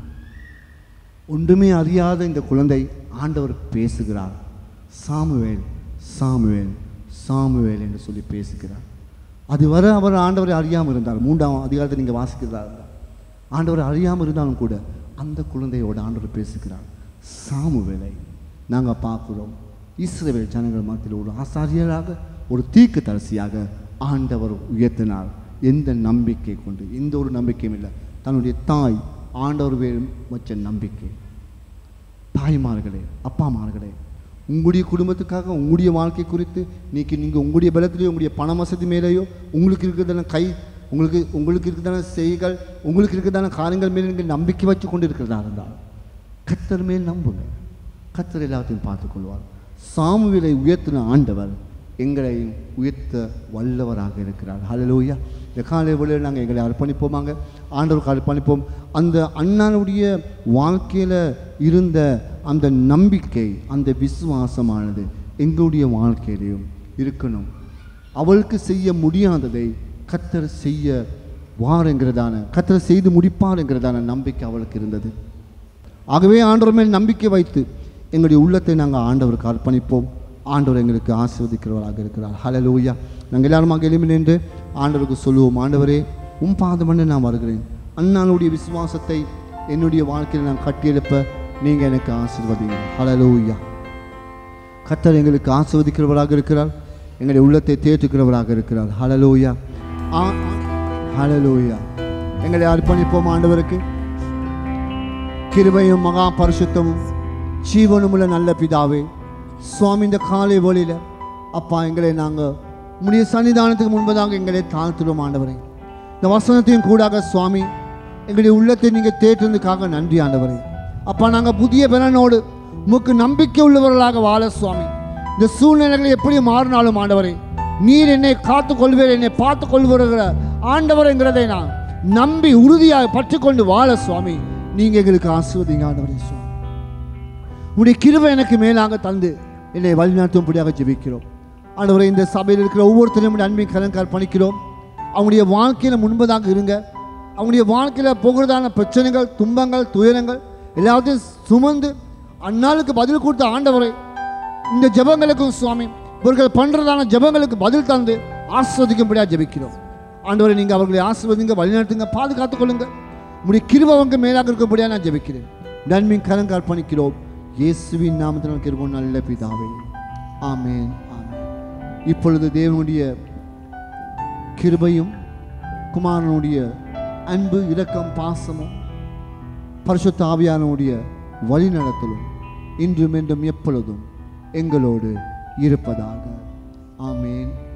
ஒன்றுமே அறியாத இந்த குழந்தை ஆண்டவர் பேசுகிறார் சாமுவேல் சாமுவேல் சாமுவேல் என்று சொல்லி பேசுகிறார் அது வரை அவர் ஆண்டவரை அறியாமல் இருந்தார் மூன்றாம் அதிகாரத்தை நீங்கள் வாசிக்கிறதா இருந்தால் ஆண்டவர் அறியாமல் இருந்தாலும் கூட அந்த குழந்தையோட ஆண்டவர் பேசுகிறார் சாமுவேலை நாங்கள் பார்க்குறோம் இஸ்ரவேல் ஜனங்கள் மத்தியில் ஒரு ஆசாரியராக ஒரு தீர்க்க தரிசியாக ஆண்டவர் உயர்த்தினார் எந்த நம்பிக்கை கொண்டு எந்த ஒரு நம்பிக்கையும் இல்லை தன்னுடைய தாய் ஆண்டவர் வேலும் வச்ச நம்பிக்கை தாய்மார்களே அப்பாமார்களே உங்களுடைய குடும்பத்துக்காக உங்களுடைய வாழ்க்கை குறித்து இன்னைக்கு நீங்கள் உங்களுடைய பலத்திலேயோ உங்களுடைய பண வசதி மேலேயோ உங்களுக்கு இருக்கிறதான கை உங்களுக்கு உங்களுக்கு இருக்கிறதான செய்கள் உங்களுக்கு இருக்கிறதான காரியங்கள் மேலே நீங்கள் நம்பிக்கை வச்சு கொண்டு இருக்கிறதா இருந்தால் கத்தர் மேல் நம்புங்க கத்தர் எல்லாத்தையும் பார்த்துக்கொள்வார் சாமுவேலை உயர்த்தின ஆண்டவர் எங்களையும் உயர்த்த வல்லவராக இருக்கிறார் ஹalleluya இந்த காலை வேளையில் நாங்கள் எங்களை அர்ப்பணிப்போமாங்க ஆண்டவருக்கு அர்ப்பணிப்போம் அந்த அண்ணனுடைய வாழ்க்கையில் இருந்த அந்த நம்பிக்கை அந்த விசுவாசமானது எங்களுடைய வாழ்க்கையிலையும் இருக்கணும் அவளுக்கு செய்ய முடியாததை கத்தர் செய்ய வாருங்கிறதான கத்தர் செய்து முடிப்பார் என்கிறதான நம்பிக்கை அவளுக்கு இருந்தது ஆகவே ஆண்டவர் மேல் நம்பிக்கை வைத்து எங்களுடைய உள்ளத்தை நாங்கள் ஆண்டவருக்கு அர்ப்பணிப்போம் ஆண்டவர் எங்களுக்கு ஆசீர்வதிக்கிறவராக இருக்கிறார் ஹalleluya நாங்கள் எல்லாருமாக எழுப்பி நின்று ஆண்டவருக்கு சொல்லுவோம் ஆண்டவரே உம் பாதமண்ண நான் வருகிறேன் அண்ணாளுடைய விசுவாசத்தை என்னுடைய வாழ்க்கையில் நான் கட்டியெழுப்ப நீங்கள் எனக்கு ஆசீர்வதிங்க ஹalleluya கத்தர் எங்களுக்கு ஆசீர்வதிக்கிறவராக இருக்கிறார் எங்களுடைய உள்ளத்தை தேற்றுக்கிறவராக இருக்கிறார் ஹalleluya ஆ ஹalleluya எங்களை அர்ப்பணிப்போம் ஆண்டவருக்கு கிருபையும் மகா பரிசுத்தமும் ஜீவனுமுள்ள நல்ல பிதாவே சுவாமி இந்த காலை வழியில் அப்பா எங்களை நாங்கள் உம்முடைய சன்னிதானத்துக்கு முன்பதாக எங்களை தாழ்த்துறோம் ஆண்டவரே இந்த வசனத்தையும் கூடாக சுவாமி எங்களுடைய உள்ளத்தை நீங்கள் தேற்றுறதுக்காக நன்றி ஆண்டவரே அப்பா நாங்கள் புதிய பலனோடு உமக்கு நம்பிக்கை உள்ளவர்களாக வாழ சுவாமி இந்த சூழ்நிலைகள் எப்படி மாறினாலும் ஆண்டவரே நீர் என்னை காத்து கொள்வீர் என்னை பார்த்து கொள்வீர்கள் ஆண்டவர் என்கிறதை நான் நம்பி உறுதியாக பற்றுக்கொண்டு வாழ சுவாமி நீங்க எங்களுக்கு ஆசிர்வதிங்க ஆண்டவரே சுவாமி உடைய கிருபை எனக்கு மேலாக தந்து என்னை வழிநடத்தும்படியாக ஜெபிக்கிறோம் ஆண்டவரே இந்த சபையில் இருக்கிற ஒவ்வொருத்தரையும் உடைய அன்பின் கலன் கற்பணிக்கிறோம் அவங்களுடைய வாழ்க்கையில் முன்பதாக இருங்க அவங்களுடைய வாழ்க்கையில் போகிறதான பிரச்சனைகள் துன்பங்கள் துயரங்கள் எல்லாத்தையும் சுமந்து அந்நாளுக்கு பதில் கொடுத்த ஆண்டவரை இந்த ஜெபங்களுக்கும் சுவாமி இவர்கள் பண்ணுறதான ஜெபங்களுக்கு பதில் தந்து ஆஸ்வதிக்கும்படியாக ஜெபிக்கிறோம் ஆண்டவரை நீங்கள் அவர்களை ஆசிர்வதிங்க வழிநடத்துங்க பாதுகாத்துக் கொள்ளுங்க உடைய கிருபவங்க மேலாக இருக்கும்படியாக நான் ஜெபிக்கிறேன் நன்மையின் கரங்க அர்ப்பணிக்கிறோம் இயேசுவின் நாமத்தில் கிருபம் நல்ல பிதாவே ஆமென் ஆமென் இப்பொழுது தேவனுடைய கிருபையும் குமாரனுடைய அன்பு இரக்கம் பாசமும் பரிசுத்த ஆவியானுடைய வழிநடத்தலும் இன்றும் என்றும் எப்பொழுதும் எங்களோடு இருப்பதாக ஆமேன்